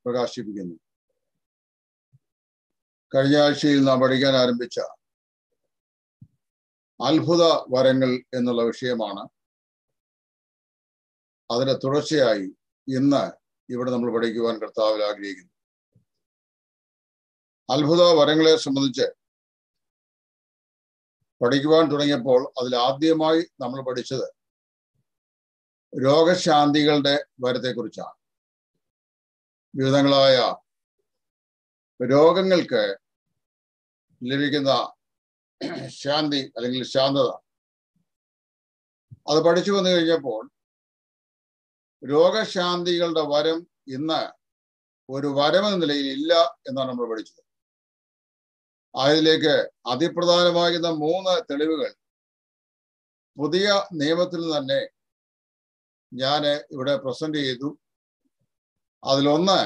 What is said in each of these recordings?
പ്രകാശിപ്പിക്കുന്നു കഴിഞ്ഞ ആഴ്ചയിൽ നാം പഠിക്കാൻ ആരംഭിച്ച അത്ഭുത വരങ്ങൾ എന്നുള്ള വിഷയമാണ് അതിന്റെ തുടർച്ചയായി ഇന്ന് ഇവിടെ നമ്മൾ പഠിക്കുവാൻ കർത്താവിൽ ആഗ്രഹിക്കുന്നു അത്ഭുത വരങ്ങളെ സംബന്ധിച്ച് പഠിക്കുവാൻ തുടങ്ങിയപ്പോൾ അതിൽ ആദ്യമായി നമ്മൾ പഠിച്ചത് രോഗശാന്തികളുടെ വരത്തെക്കുറിച്ചാണ് വിവിധങ്ങളായ രോഗങ്ങൾക്ക് ലഭിക്കുന്ന ശാന്തി അല്ലെങ്കിൽ ശാന്തത അത് പഠിച്ചു വന്നു കഴിഞ്ഞപ്പോൾ രോഗശാന്തികളുടെ വരം ഇന്ന് ഒരു വരമെന്ന നിലയിൽ ഇല്ല എന്നാണ് നമ്മൾ പഠിച്ചത് അതിലേക്ക് അതിപ്രധാനമാകുന്ന മൂന്ന് തെളിവുകൾ പുതിയ നിയമത്തിൽ തന്നെ ഞാൻ ഇവിടെ പ്രസന്റ് ചെയ്തു അതിലൊന്ന്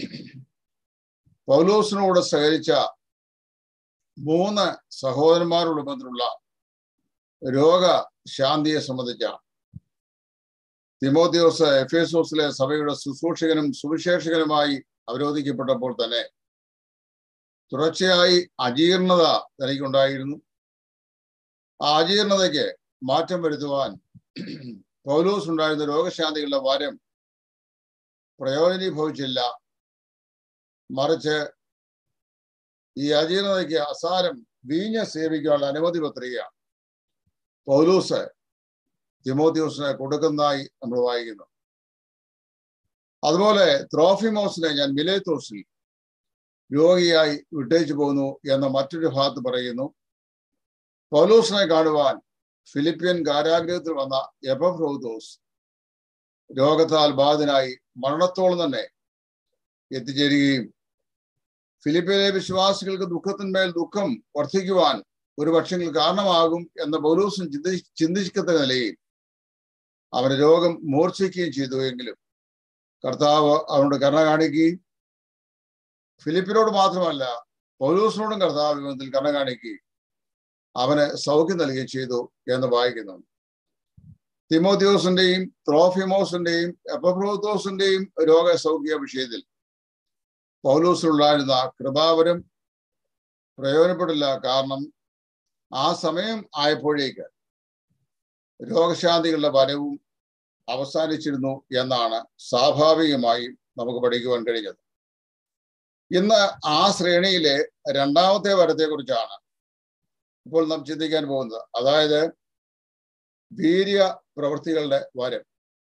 പൗലോസിനോട് സഹകരിച്ച മൂന്ന് സഹോദരന്മാരോട് ബന്ധമുള്ള രോഗശാന്തിയെ സംബന്ധിച്ചാണ് തിമോത്തിയോസ് എഫേസോസിലെ സഭയുടെ ശുശ്രൂഷകനും സുവിശേഷകനുമായി അവരോധിക്കപ്പെട്ടപ്പോൾ തന്നെ തുടർച്ചയായി അജീർണത തനിക്കുണ്ടായിരുന്നു ആ അജീർണതയ്ക്ക് മാറ്റം വരുത്തുവാൻ പൗലോസ് ഉണ്ടായിരുന്ന രോഗശാന്തികളുടെ വരം പ്രയോജനീഭവിച്ചില്ല മറിച്ച് ഈ അജീർണതയ്ക്ക് അസാരം വീഞ്ഞ സേവിക്കാനുള്ള അനുമതി പത്രിക പൗലൂസ് തിമോത്യോസിനെ കൊടുക്കുന്നതായി നമ്മൾ വായിക്കുന്നു അതുപോലെ ത്രോഫിമോസിനെ ഞാൻ മിലേത്തോസിൽ രോഗിയായി വിട്ടേച്ചു പോകുന്നു എന്ന മറ്റൊരു ഭാഗത്ത് പറയുന്നു പൗലൂസിനെ കാണുവാൻ ഫിലിപ്പിയൻ കാരാഗ്രഹത്തിൽ വന്ന എബഫ്രോദോസ് രോഗത്താൽ ബാധിതനായി മരണത്തോളം തന്നെ എത്തിച്ചേരുകയും ഫിലിപ്പിയിലെ വിശ്വാസികൾക്ക് ദുഃഖത്തിന്മേൽ ദുഃഖം വർദ്ധിക്കുവാൻ ഒരു പക്ഷെങ്കിൽ കാരണമാകും എന്ന പൗലൂസിന് ചിന്തി ചിന്തിക്കത്ത നിലയിൽ അവന് രോഗം മൂർച്ഛിക്കുകയും ചെയ്തു എങ്കിലും കർത്താവ് അവനോട് കരുണ കാണിക്കുകയും ഫിലിപ്പിനോട് മാത്രമല്ല പൗലൂസിനോടും കർത്താവ് വിധത്തിൽ കരുണ കാണിക്കുകയും അവന് സൗഖ്യം നൽകുകയും ചെയ്തു എന്ന് വായിക്കുന്നു തിമോത്യോസിന്റെയും ത്രോഫിമോസിന്റെയും എപ്പബ്രോത്തോസിന്റെയും രോഗസൗഖ്യ വിഷയത്തിൽ പൗലൂസിലുണ്ടായിരുന്ന കൃപാവരം പ്രയോജനപ്പെടില്ല കാരണം ആ സമയം ആയപ്പോഴേക്ക് രോഗശാന്തികളുടെ വരവും അവസാനിച്ചിരുന്നു എന്നാണ് സ്വാഭാവികമായും നമുക്ക് പഠിക്കുവാൻ കഴിഞ്ഞത് ഇന്ന് ആ ശ്രേണിയിലെ രണ്ടാമത്തെ വരത്തെക്കുറിച്ചാണ് ഇപ്പോൾ നാം ചിന്തിക്കാൻ പോകുന്നത് അതായത് വീര്യ പ്രവൃത്തികളുടെ വരം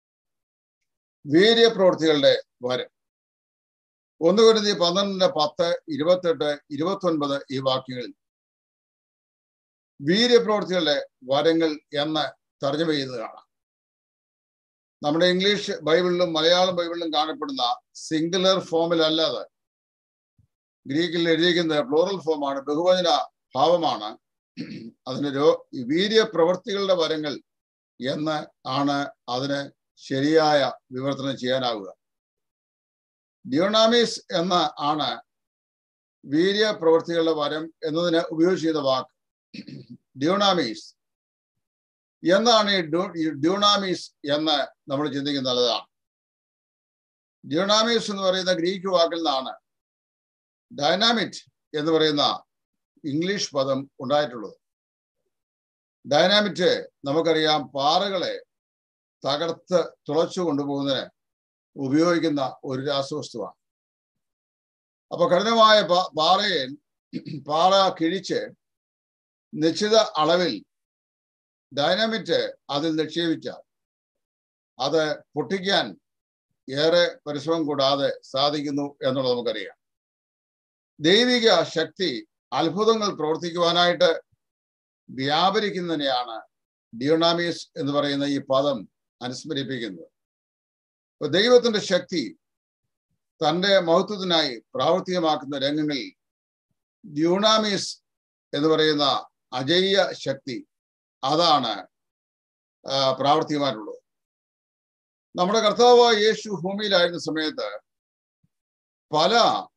വീര്യ പ്രവൃത്തികളുടെ വരം ഒന്ന് കരുതി പന്ത്രണ്ടിന്റെ പത്ത് ഇരുപത്തെട്ട് ഇരുപത്തി ഒൻപത് ഈ വാക്യങ്ങളിൽ വീര്യപ്രവൃത്തികളുടെ വരങ്ങൾ എന്ന് തർജ്ജമ ചെയ്ത് കാണാം നമ്മുടെ ഇംഗ്ലീഷ് ബൈബിളിലും മലയാളം ബൈബിളിലും കാണപ്പെടുന്ന സിംഗുലർ ഫോമിൽ അല്ലാതെ ഗ്രീക്കിൽ എഴുതിയിരിക്കുന്ന പ്ലൂറൽ ഫോമാണ് ബഹുവചന ഭാവമാണ് അതിന് രോ വീര്യ പ്രവൃത്തികളുടെ വരങ്ങൾ എന്ന് ആണ് അതിന് ശരിയായ വിവർത്തനം ചെയ്യാനാവുക ഡിയോണാമിസ് എന്ന ആണ് വീര്യ പ്രവൃത്തികളുടെ വരം എന്നതിന് ഉപയോഗിച്ചിരുന്ന വാക്ക് ഡിയോണാമീസ് എന്താണ് ഈ ഡ്യൂണാമീസ് എന്ന് നമ്മൾ ചിന്തിക്കുന്നത് നല്ലതാണ് ഡ്യൂണാമീസ് എന്ന് പറയുന്ന ഗ്രീക്ക് വാക്കിൽ നിന്നാണ് ഡൈനാമിറ്റ് എന്ന് പറയുന്ന ഇംഗ്ലീഷ് പദം ഉണ്ടായിട്ടുള്ളത് ഡൈനാമിറ്റ് നമുക്കറിയാം പാറകളെ തകർത്ത് തുളച്ചു കൊണ്ടുപോകുന്നതിന് ഉപയോഗിക്കുന്ന ഒരു രാസവസ്തുവാണ് അപ്പൊ കഠിനമായ പാറയെ പാറ കിഴിച്ച് നിശ്ചിത അളവിൽ ഡൈനാമിറ്റ് അതിൽ നിക്ഷേപിച്ചാൽ അത് പൊട്ടിക്കാൻ ഏറെ പരിശ്രമം കൂടാതെ സാധിക്കുന്നു എന്നുള്ളത് നമുക്കറിയാം ദൈവിക ശക്തി അത്ഭുതങ്ങൾ പ്രവർത്തിക്കുവാനായിട്ട് വ്യാപരിക്കുന്നതിനെയാണ് ഡിയോണാമീസ് എന്ന് പറയുന്ന ഈ പദം അനുസ്മരിപ്പിക്കുന്നത് ഇപ്പൊ ദൈവത്തിന്റെ ശക്തി തന്റെ മഹത്വത്തിനായി പ്രാവർത്തികമാക്കുന്ന രംഗങ്ങളിൽ ഡ്യൂണാമീസ് എന്ന് പറയുന്ന അജയ്യ ശക്തി അതാണ് പ്രാവർത്തികമായിട്ടുള്ളത് നമ്മുടെ കർത്താവ് യേശു ഭൂമിയിലായിരുന്ന സമയത്ത് പല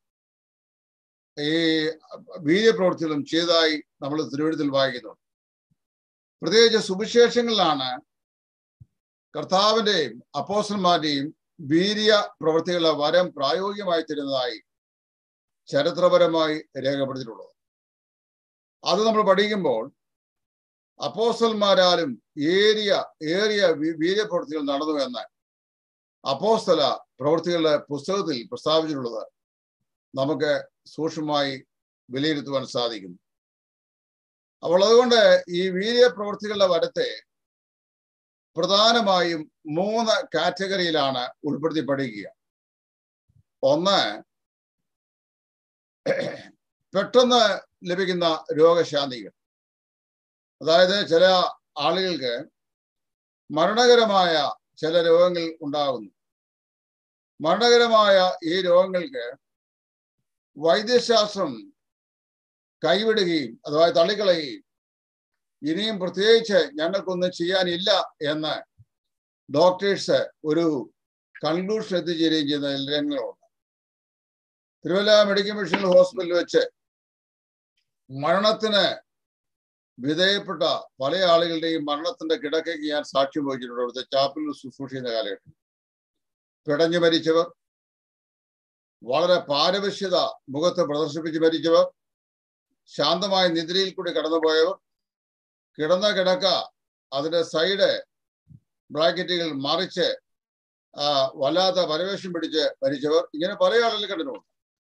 ഈ വീര്യപ്രവൃത്തികളും ചെയ്തതായി നമ്മൾ തിരുവഴുത്തിൽ വായിക്കുന്നുണ്ട് പ്രത്യേകിച്ച് സുവിശേഷങ്ങളിലാണ് കർത്താവിന്റെയും അപ്പോസന്മാരുടെയും വീര്യ പ്രവൃത്തികളുടെ വരം പ്രായോഗികമായി തരുന്നതായി ചരിത്രപരമായി രേഖപ്പെടുത്തിയിട്ടുള്ളത് അത് നമ്മൾ പഠിക്കുമ്പോൾ അപ്പോസ്റ്റൽമാരാലും ഏറിയ ഏറിയ വി- വീര്യപ്രവൃത്തികൾ നടന്നു എന്ന് അപ്പോസ്തല പ്രവൃത്തികളുടെ പുസ്തകത്തിൽ പ്രസ്താവിച്ചിട്ടുള്ളത് നമുക്ക് സൂക്ഷ്മമായി വിലയിരുത്തുവാൻ സാധിക്കുന്നു അപ്പോൾ അതുകൊണ്ട് ഈ വീര്യപ്രവൃത്തികളുടെ വരത്തെ പ്രധാനമായും മൂന്ന് കാറ്റഗറിയിലാണ് ഉൾപ്പെടുത്തി പഠിക്കുക ഒന്ന് പെട്ടെന്ന് ലഭിക്കുന്ന രോഗശാന്തികൾ അതായത് ചില ആളുകൾക്ക് മരണകരമായ ചില രോഗങ്ങൾ ഉണ്ടാകുന്നു മരണകരമായ ഈ രോഗങ്ങൾക്ക് വൈദ്യശാസ്ത്രം കൈവിടുകയും അഥവാ തള്ളിക്കളയുകയും ഇനിയും പ്രത്യേകിച്ച് ഞങ്ങൾക്കൊന്നും ചെയ്യാനില്ല എന്ന് ഡോക്ടേഴ്സ് ഒരു കൺക്ലൂഷൻ എത്തിച്ചേരുകയും ചെയ്യുന്ന രംഗങ്ങളുണ്ട് തിരുവല്ല മെഡിക്കൽ മിഷൻ ഹോസ്പിറ്റലിൽ വെച്ച് മരണത്തിന് വിധേയപ്പെട്ട പല ആളുകളുടെയും മരണത്തിന്റെ കിടക്കയ്ക്ക് ഞാൻ സാക്ഷ്യം വഹിച്ചിട്ടുണ്ട് അവിടുത്തെ ചാപ്പിൽ ശുശ്രൂഷ ചെയ്യുന്ന കാലഘട്ടം പിടഞ്ഞു മരിച്ചവർ വളരെ പാരവശ്യത മുഖത്ത് പ്രദർശിപ്പിച്ച് മരിച്ചവർ ശാന്തമായ നിദ്രയിൽ കൂടി കടന്നുപോയവർ കിടന്ന കിടക്ക അതിന്റെ സൈഡ് ബ്രാക്കറ്റുകൾ മറിച്ച് ആ, വല്ലാത്ത പരവേശം പിടിച്ച് മരിച്ചവർ ഇങ്ങനെ പല ആളുകൾ കണ്ടിട്ടുണ്ട്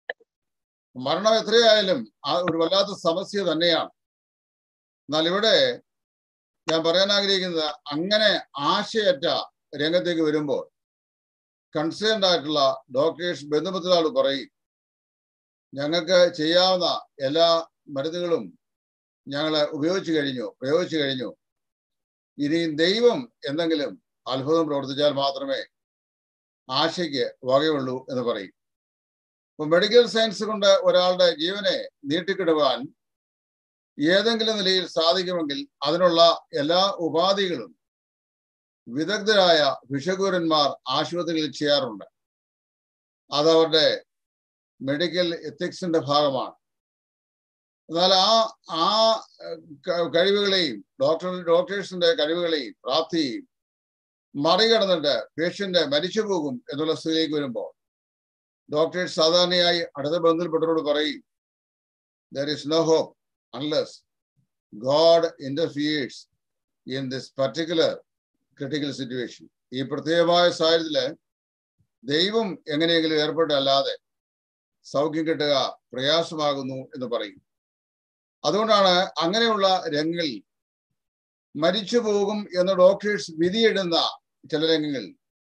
മരണം എത്രയായാലും ആ ഒരു വല്ലാത്ത സമസ്യ തന്നെയാണ് എന്നാൽ ഇവിടെ ഞാൻ പറയാൻ ആഗ്രഹിക്കുന്നത് അങ്ങനെ ആശയറ്റ രംഗത്തേക്ക് വരുമ്പോൾ കൺസേൺഡ് ആയിട്ടുള്ള ഡോക്ടേഴ്സ് ബന്ധുമിത്രാൾ പറയും ഞങ്ങൾക്ക് ചെയ്യാവുന്ന എല്ലാ മരുന്നുകളും ഞങ്ങൾ ഉപയോഗിച്ചു കഴിഞ്ഞു പ്രയോഗിച്ചു കഴിഞ്ഞു ഇനി ദൈവം എന്തെങ്കിലും അത്ഭുതം പ്രവർത്തിച്ചാൽ മാത്രമേ ആശയ്ക്ക് വകയുള്ളൂ എന്ന് പറയും ഇപ്പൊ മെഡിക്കൽ സയൻസ് കൊണ്ട് ഒരാളുടെ ജീവനെ നീട്ടിക്കിടുവാൻ ഏതെങ്കിലും നിലയിൽ സാധിക്കുമെങ്കിൽ അതിനുള്ള എല്ലാ ഉപാധികളും വിദഗ്ധരായ ഭിഷകൂരന്മാർ ആശുപത്രികളിൽ ചെയ്യാറുണ്ട് അതവരുടെ മെഡിക്കൽ എത്തിക്സിന്റെ ഭാഗമാണ് എന്നാൽ ആ ആ ഏഹ്, ക- കഴിവുകളെയും ഡോക്ടർ ഡോക്ടേഴ്സിന്റെ കഴിവുകളെയും പ്രാപ്തിയെയും മറികടന്നിട്ട് പേഷ്യന്റ് മരിച്ചു പോകും എന്നുള്ള സ്ഥിതിയിലേക്ക് വരുമ്പോൾ ഡോക്ടേഴ്സ് സാധാരണയായി അടുത്ത ബന്ധപ്പെട്ടവരോട് പറയും there is no hope unless God interferes in this particular critical situation ഈ പ്രത്യേകമായ സാഹചര്യത്തില് ദൈവം എങ്ങനെയെങ്കിലും ഏർപ്പെട്ടല്ലാതെ സൗഖ്യം കിട്ടുക പ്രയാസമാകുന്നു എന്ന് പറയും അതുകൊണ്ടാണ് അങ്ങനെയുള്ള രംഗങ്ങളിൽ മരിച്ചു പോകും എന്ന് ഡോക്ടേഴ്സ് വിധിയിടുന്ന ചില രംഗങ്ങൾ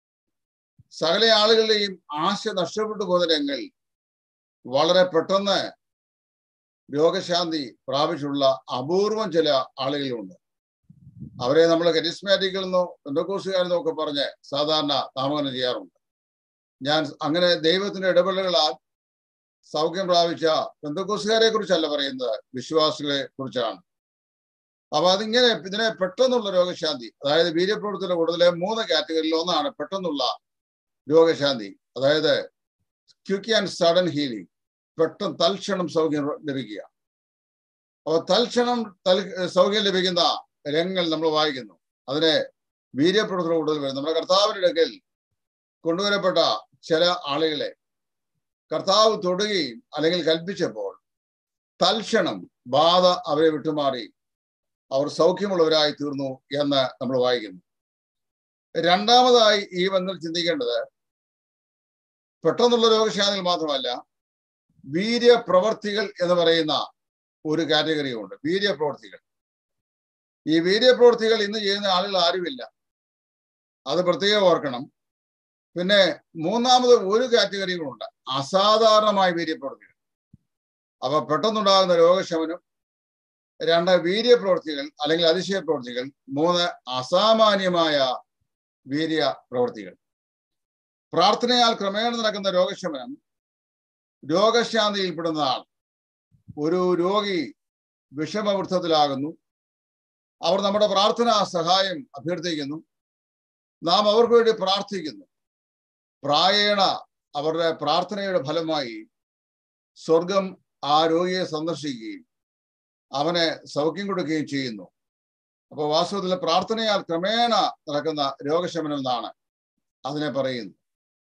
സകല ആളുകളുടെയും ആശ നഷ്ടപ്പെട്ടു പോകുന്ന രംഗങ്ങൾ വളരെ പെട്ടെന്ന് രോഗശാന്തി പ്രാപിച്ചുള്ള അപൂർവം ചില ആളുകളുണ്ട് അവരെ നമ്മൾ കരിസ്മാറ്റിക്കിൽ നിന്നോ പെന്തക്കോസുകാരെന്നോ ഒക്കെ പറഞ്ഞ് സാധാരണ നാമകരണം ചെയ്യാറുണ്ട് ഞാൻ അങ്ങനെ ദൈവത്തിന്റെ ഇടപെടലുകളാൽ സൗഖ്യം പ്രാപിച്ച പെന്തക്കോസുകാരെ കുറിച്ചല്ല പറയുന്നത് വിശ്വാസികളെ കുറിച്ചാണ് അപ്പൊ അതിങ്ങനെ ഇതിനെ പെട്ടെന്നുള്ള രോഗശാന്തി അതായത് വീര്യപ്രവൃത്തിയുടെ കൂടുതലെ മൂന്ന് കാറ്റഗറിയിൽ ഒന്നാണ് പെട്ടെന്നുള്ള രോഗശാന്തി അതായത് ക്വിക്ക് ആൻഡ് സഡൻ ഹീലിംഗ് പെട്ടെന്ന് തൽക്ഷണം സൗഖ്യം ലഭിക്കുക അപ്പൊ തൽക്ഷണം തൽ സൗഖ്യം ലഭിക്കുന്ന രംഗങ്ങൾ നമ്മൾ വായിക്കുന്നു അതിനെ വീര്യപ്രവൃത്തി കൂടുതൽ വരും നമ്മുടെ കർത്താവിന്റെ അടുക്കൽ കൊണ്ടുവരപ്പെട്ട ചില ആളുകളെ കർത്താവ് തൊടുകയും അല്ലെങ്കിൽ കൽപ്പിച്ചപ്പോൾ തൽക്ഷണം ബാധ അവരെ വിട്ടുമാറി അവർ സൗഖ്യമുള്ളവരായി തീർന്നു എന്ന് നമ്മൾ വായിക്കുന്നു രണ്ടാമതായി ഈ ബന്ധത്തിൽ ചിന്തിക്കേണ്ടത് പെട്ടെന്നുള്ള രോഗശാന്തികൾ മാത്രമല്ല വീര്യപ്രവർത്തികൾ എന്ന് പറയുന്ന ഒരു കാറ്റഗറിയുണ്ട് വീര്യപ്രവർത്തികൾ ഈ വീര്യപ്രവർത്തികൾ ഇന്ന് ചെയ്യുന്ന ആളുകൾ ആരുമില്ല അത് പ്രത്യേകം ഓർക്കണം പിന്നെ മൂന്നാമത് ഒരു കാറ്റഗറികളുണ്ട് അസാധാരണമായ വീര്യപ്രവർത്തികൾ അപ്പൊ പെട്ടെന്നുണ്ടാകുന്ന രോഗശമനം രണ്ട് വീര്യപ്രവർത്തികൾ അല്ലെങ്കിൽ അതിശയ പ്രവർത്തികൾ മൂന്ന് അസാമാന്യമായ വീര്യ പ്രവർത്തികൾ പ്രാർത്ഥനയാൽ ക്രമേണ നടക്കുന്ന രോഗശമനം രോഗശാന്തിയിൽപ്പെടുന്നതാണ് ഒരു രോഗി വിഷമവൃത്തത്തിലാകുന്നു അവർ നമ്മുടെ പ്രാർത്ഥനാ സഹായം അഭ്യർത്ഥിക്കുന്നു നാം അവർക്ക് വേണ്ടി പ്രാർത്ഥിക്കുന്നു പ്രായേണ അവരുടെ പ്രാർത്ഥനയുടെ ഫലമായി സ്വർഗം ആ രോഗിയെ സന്ദർശിക്കുകയും അവനെ സൗഖ്യം കൊടുക്കുകയും ചെയ്യുന്നു അപ്പോൾ വാസ്തവത്തിൽ പ്രാർത്ഥനയാൽ ക്രമേണ നടക്കുന്ന രോഗശമനം എന്നാണ് അതിനെ പറയുന്നത്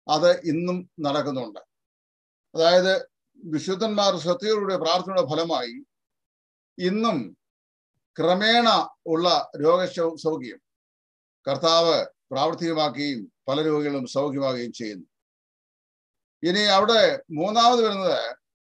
അത് ഇന്നും നടക്കുന്നുണ്ട് അതായത് വിശുദ്ധന്മാർ ശ്രദ്ധയോടെ പ്രാർത്ഥനയുടെ ഫലമായി ഇന്നും ക്രമേണ ഉള്ള രോഗ സൗഖ്യം കർത്താവ് പ്രാവർത്തികമാക്കുകയും പല രോഗികളും സൗഖ്യമാകുകയും ചെയ്യുന്നു ഇനി അവിടെ മൂന്നാമത് വരുന്നത്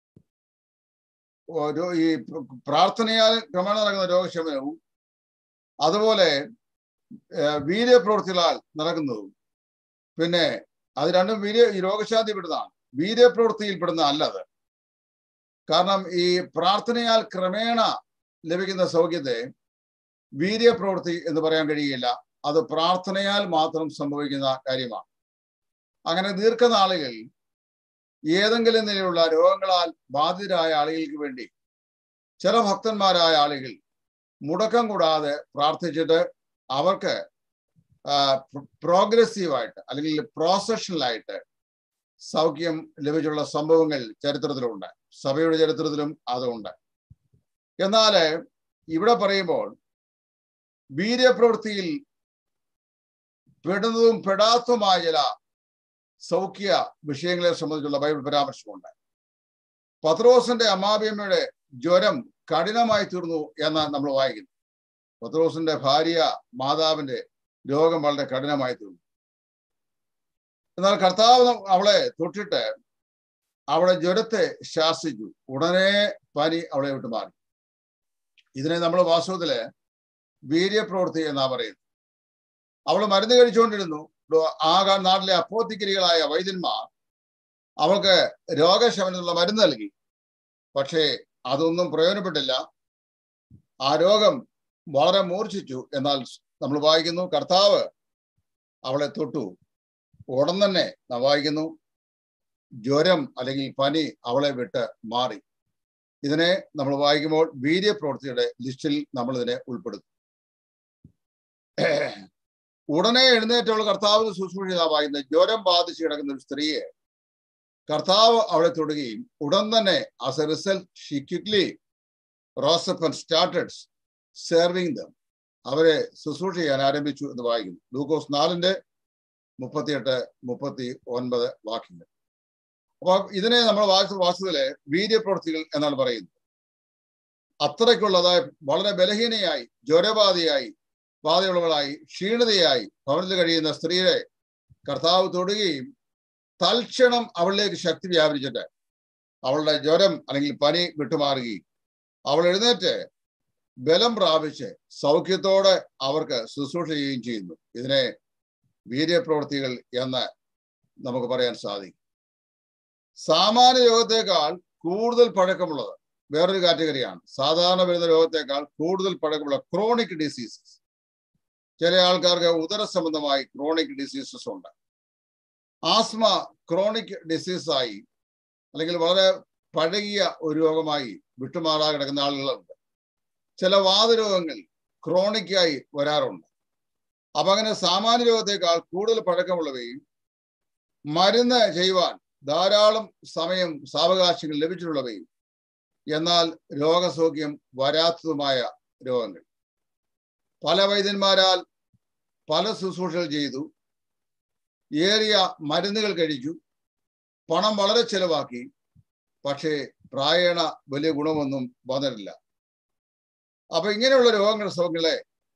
ഈ പ്രാർത്ഥനയാൽ ക്രമേണ നടക്കുന്ന രോഗശമനവും അതുപോലെ വീര്യപ്രവൃത്തികളാൽ നടക്കുന്നതും പിന്നെ അത് രണ്ടും വീര്യ ഈ രോഗശാന്തി പെടുന്നതാണ് വീര്യപ്രവൃത്തിയിൽ പെടുന്ന അല്ലത് കാരണം ഈ പ്രാർത്ഥനയാൽ ക്രമേണ ലഭിക്കുന്ന സൗഖ്യത്തെ വീര്യപ്രവൃത്തി എന്ന് പറയാൻ കഴിയില്ല അത് പ്രാർത്ഥനയാൽ മാത്രം സംഭവിക്കുന്ന കാര്യമാണ് അങ്ങനെ ദീർഘനാളുകൾ ഏതെങ്കിലും നിലയിലുള്ള രോഗങ്ങളാൽ ബാധിതരായ ആളുകൾക്ക് വേണ്ടി ചില ഭക്തന്മാരായ ആളുകൾ മുടക്കം കൂടാതെ പ്രാർത്ഥിച്ചിട്ട് അവർക്ക് പ്രോഗ്രസീവായിട്ട് അല്ലെങ്കിൽ പ്രോസഷണലായിട്ട് സൗഖ്യം ലഭിച്ചുള്ള സംഭവങ്ങൾ ചരിത്രത്തിലുണ്ട് സഭയുടെ ചരിത്രത്തിലും അതുണ്ട് എന്നാൽ ഇവിടെ പറയുമ്പോൾ വീര്യപ്രവൃത്തിയിൽ പെടുന്നതും പെടാത്തതുമായ ചില സൗഖ്യ വിഷയങ്ങളെ സംബന്ധിച്ചുള്ള ബൈബിൾ പരാമർശമുണ്ട് പത്രോസിന്റെ അമ്മാബിയമ്മയുടെ ജ്വരം കഠിനമായി തീർന്നു എന്ന് നമ്മൾ വായിക്കുന്നു പത്രോസിന്റെ ഭാര്യ മാതാവിന്റെ രോഗം വളരെ കഠിനമായി തീർന്നു എന്നാൽ കർത്താവ് അവളെ തൊട്ടിട്ട് അവളെ ജ്വരത്തെ ശാസിച്ചു ഉടനെ പനി അവളെ വിട്ട് മാറി ഇതിനെ നമ്മൾ വാസ്തവത്തില് വീര്യപ്രവൃത്തി എന്നാ പറയുന്നത് അവൾ മരുന്ന് കഴിച്ചുകൊണ്ടിരുന്നു ആ നാട്ടിലെ അപ്പോത്തിക്കരികളായ വൈദ്യന്മാർ അവൾക്ക് രോഗശമനത്തിനുള്ള മരുന്ന് നൽകി പക്ഷേ അതൊന്നും പ്രയോജനപ്പെട്ടില്ല ആ രോഗം വളരെ മൂർച്ഛിച്ചു എന്നാൽ നമ്മൾ വായിക്കുന്നു കർത്താവ് അവളെ തൊട്ടു ഉടൻ തന്നെ നാം വായിക്കുന്നു ജ്വരം അല്ലെങ്കിൽ പനി അവളെ വിട്ട് മാറി ഇതിനെ നമ്മൾ വായിക്കുമ്പോൾ വീര്യപ്രവൃത്തിയുടെ ലിസ്റ്റിൽ നമ്മൾ ഇതിനെ ഉൾപ്പെടുത്തും ഉടനെ എഴുന്നേറ്റുള്ള കർത്താവിന് ശുശ്രൂഷ വായിക്കുന്ന ജ്വരം ബാധിച്ച് കിടക്കുന്ന ഒരു സ്ത്രീയെ കർത്താവ് അവളെ തൊടുകയും ഉടൻ തന്നെ as a result she quickly rose up and started serving them അവരെ ശുശ്രൂഷ ചെയ്യാൻ ആരംഭിച്ചു എന്ന് വായിക്കുന്നു ലൂക്കോസ് നാലിന്റെ മുപ്പത്തിയെട്ട് മുപ്പത്തി ഒൻപത് വാക്യങ്ങൾ അപ്പൊ ഇതിനെ നമ്മൾ വായിച്ച വാസ്തുവിലെ വീര്യപ്രവൃത്തികൾ എന്നാണ് പറയുന്നത് അത്രയ്ക്കുള്ളതായ വളരെ ബലഹീനയായി ജ്വരബാധയായി ബാധയുള്ളവളായി ക്ഷീണതയായി ഭവനത്തിൽ കഴിയുന്ന സ്ത്രീയെ കർത്താവ് തൊടുകയും തൽക്ഷണം അവളിലേക്ക് ശക്തി വ്യാപരിച്ചിട്ട് അവളുടെ ജ്വരം അല്ലെങ്കിൽ പനി വിട്ടുമാറുകയും അവൾ എഴുന്നേറ്റ് ബലം പ്രാപിച്ച് സൗഖ്യത്തോടെ അവർക്ക് ശുശ്രൂഷ ചെയ്യുകയും ചെയ്യുന്നു ഇതിനെ വീര്യപ്രവൃത്തികൾ എന്ന് നമുക്ക് പറയാൻ സാധിക്കും സാമാന്യ രോഗത്തെക്കാൾ കൂടുതൽ പഴക്കമുള്ളത് വേറൊരു കാറ്റഗറിയാണ് സാധാരണ വരുന്ന രോഗത്തെക്കാൾ കൂടുതൽ പഴക്കമുള്ള ക്രോണിക് ഡിസീസസ് ചില ആൾക്കാർക്ക് ഉദര സംബന്ധമായി ക്രോണിക് ഡിസീസസ് ഉണ്ട് ആസ്മ ക്രോണിക് ഡിസീസായി അല്ലെങ്കിൽ വളരെ പഴകിയ ഒരു രോഗമായി വിട്ടുമാറാതെ കിടക്കുന്ന ആളുകളുണ്ട് ചില വാതരോഗങ്ങൾ ക്രോണിക്കായി വരാറുണ്ട് അപ്പൊ അങ്ങനെ സാമാന്യ രോഗത്തെക്കാൾ കൂടുതൽ പഴക്കമുള്ളവയും മരുന്ന് ചെയ്യുവാൻ ധാരാളം സമയം സാവകാശങ്ങൾ ലഭിച്ചിട്ടുള്ളവയും എന്നാൽ രോഗസൗഖ്യം വരാത്തതുമായ രോഗങ്ങൾ പല വൈദ്യന്മാരാൽ പല ശുശ്രൂഷകൾ ചെയ്തു ഏറിയ മരുന്നുകൾ കഴിച്ചു പണം വളരെ ചെലവാക്കി പക്ഷേ പ്രായണ വലിയ ഗുണമൊന്നും വന്നിട്ടില്ല അപ്പൊ ഇങ്ങനെയുള്ള രോഗങ്ങൾ സൗഖ്യങ്ങളെ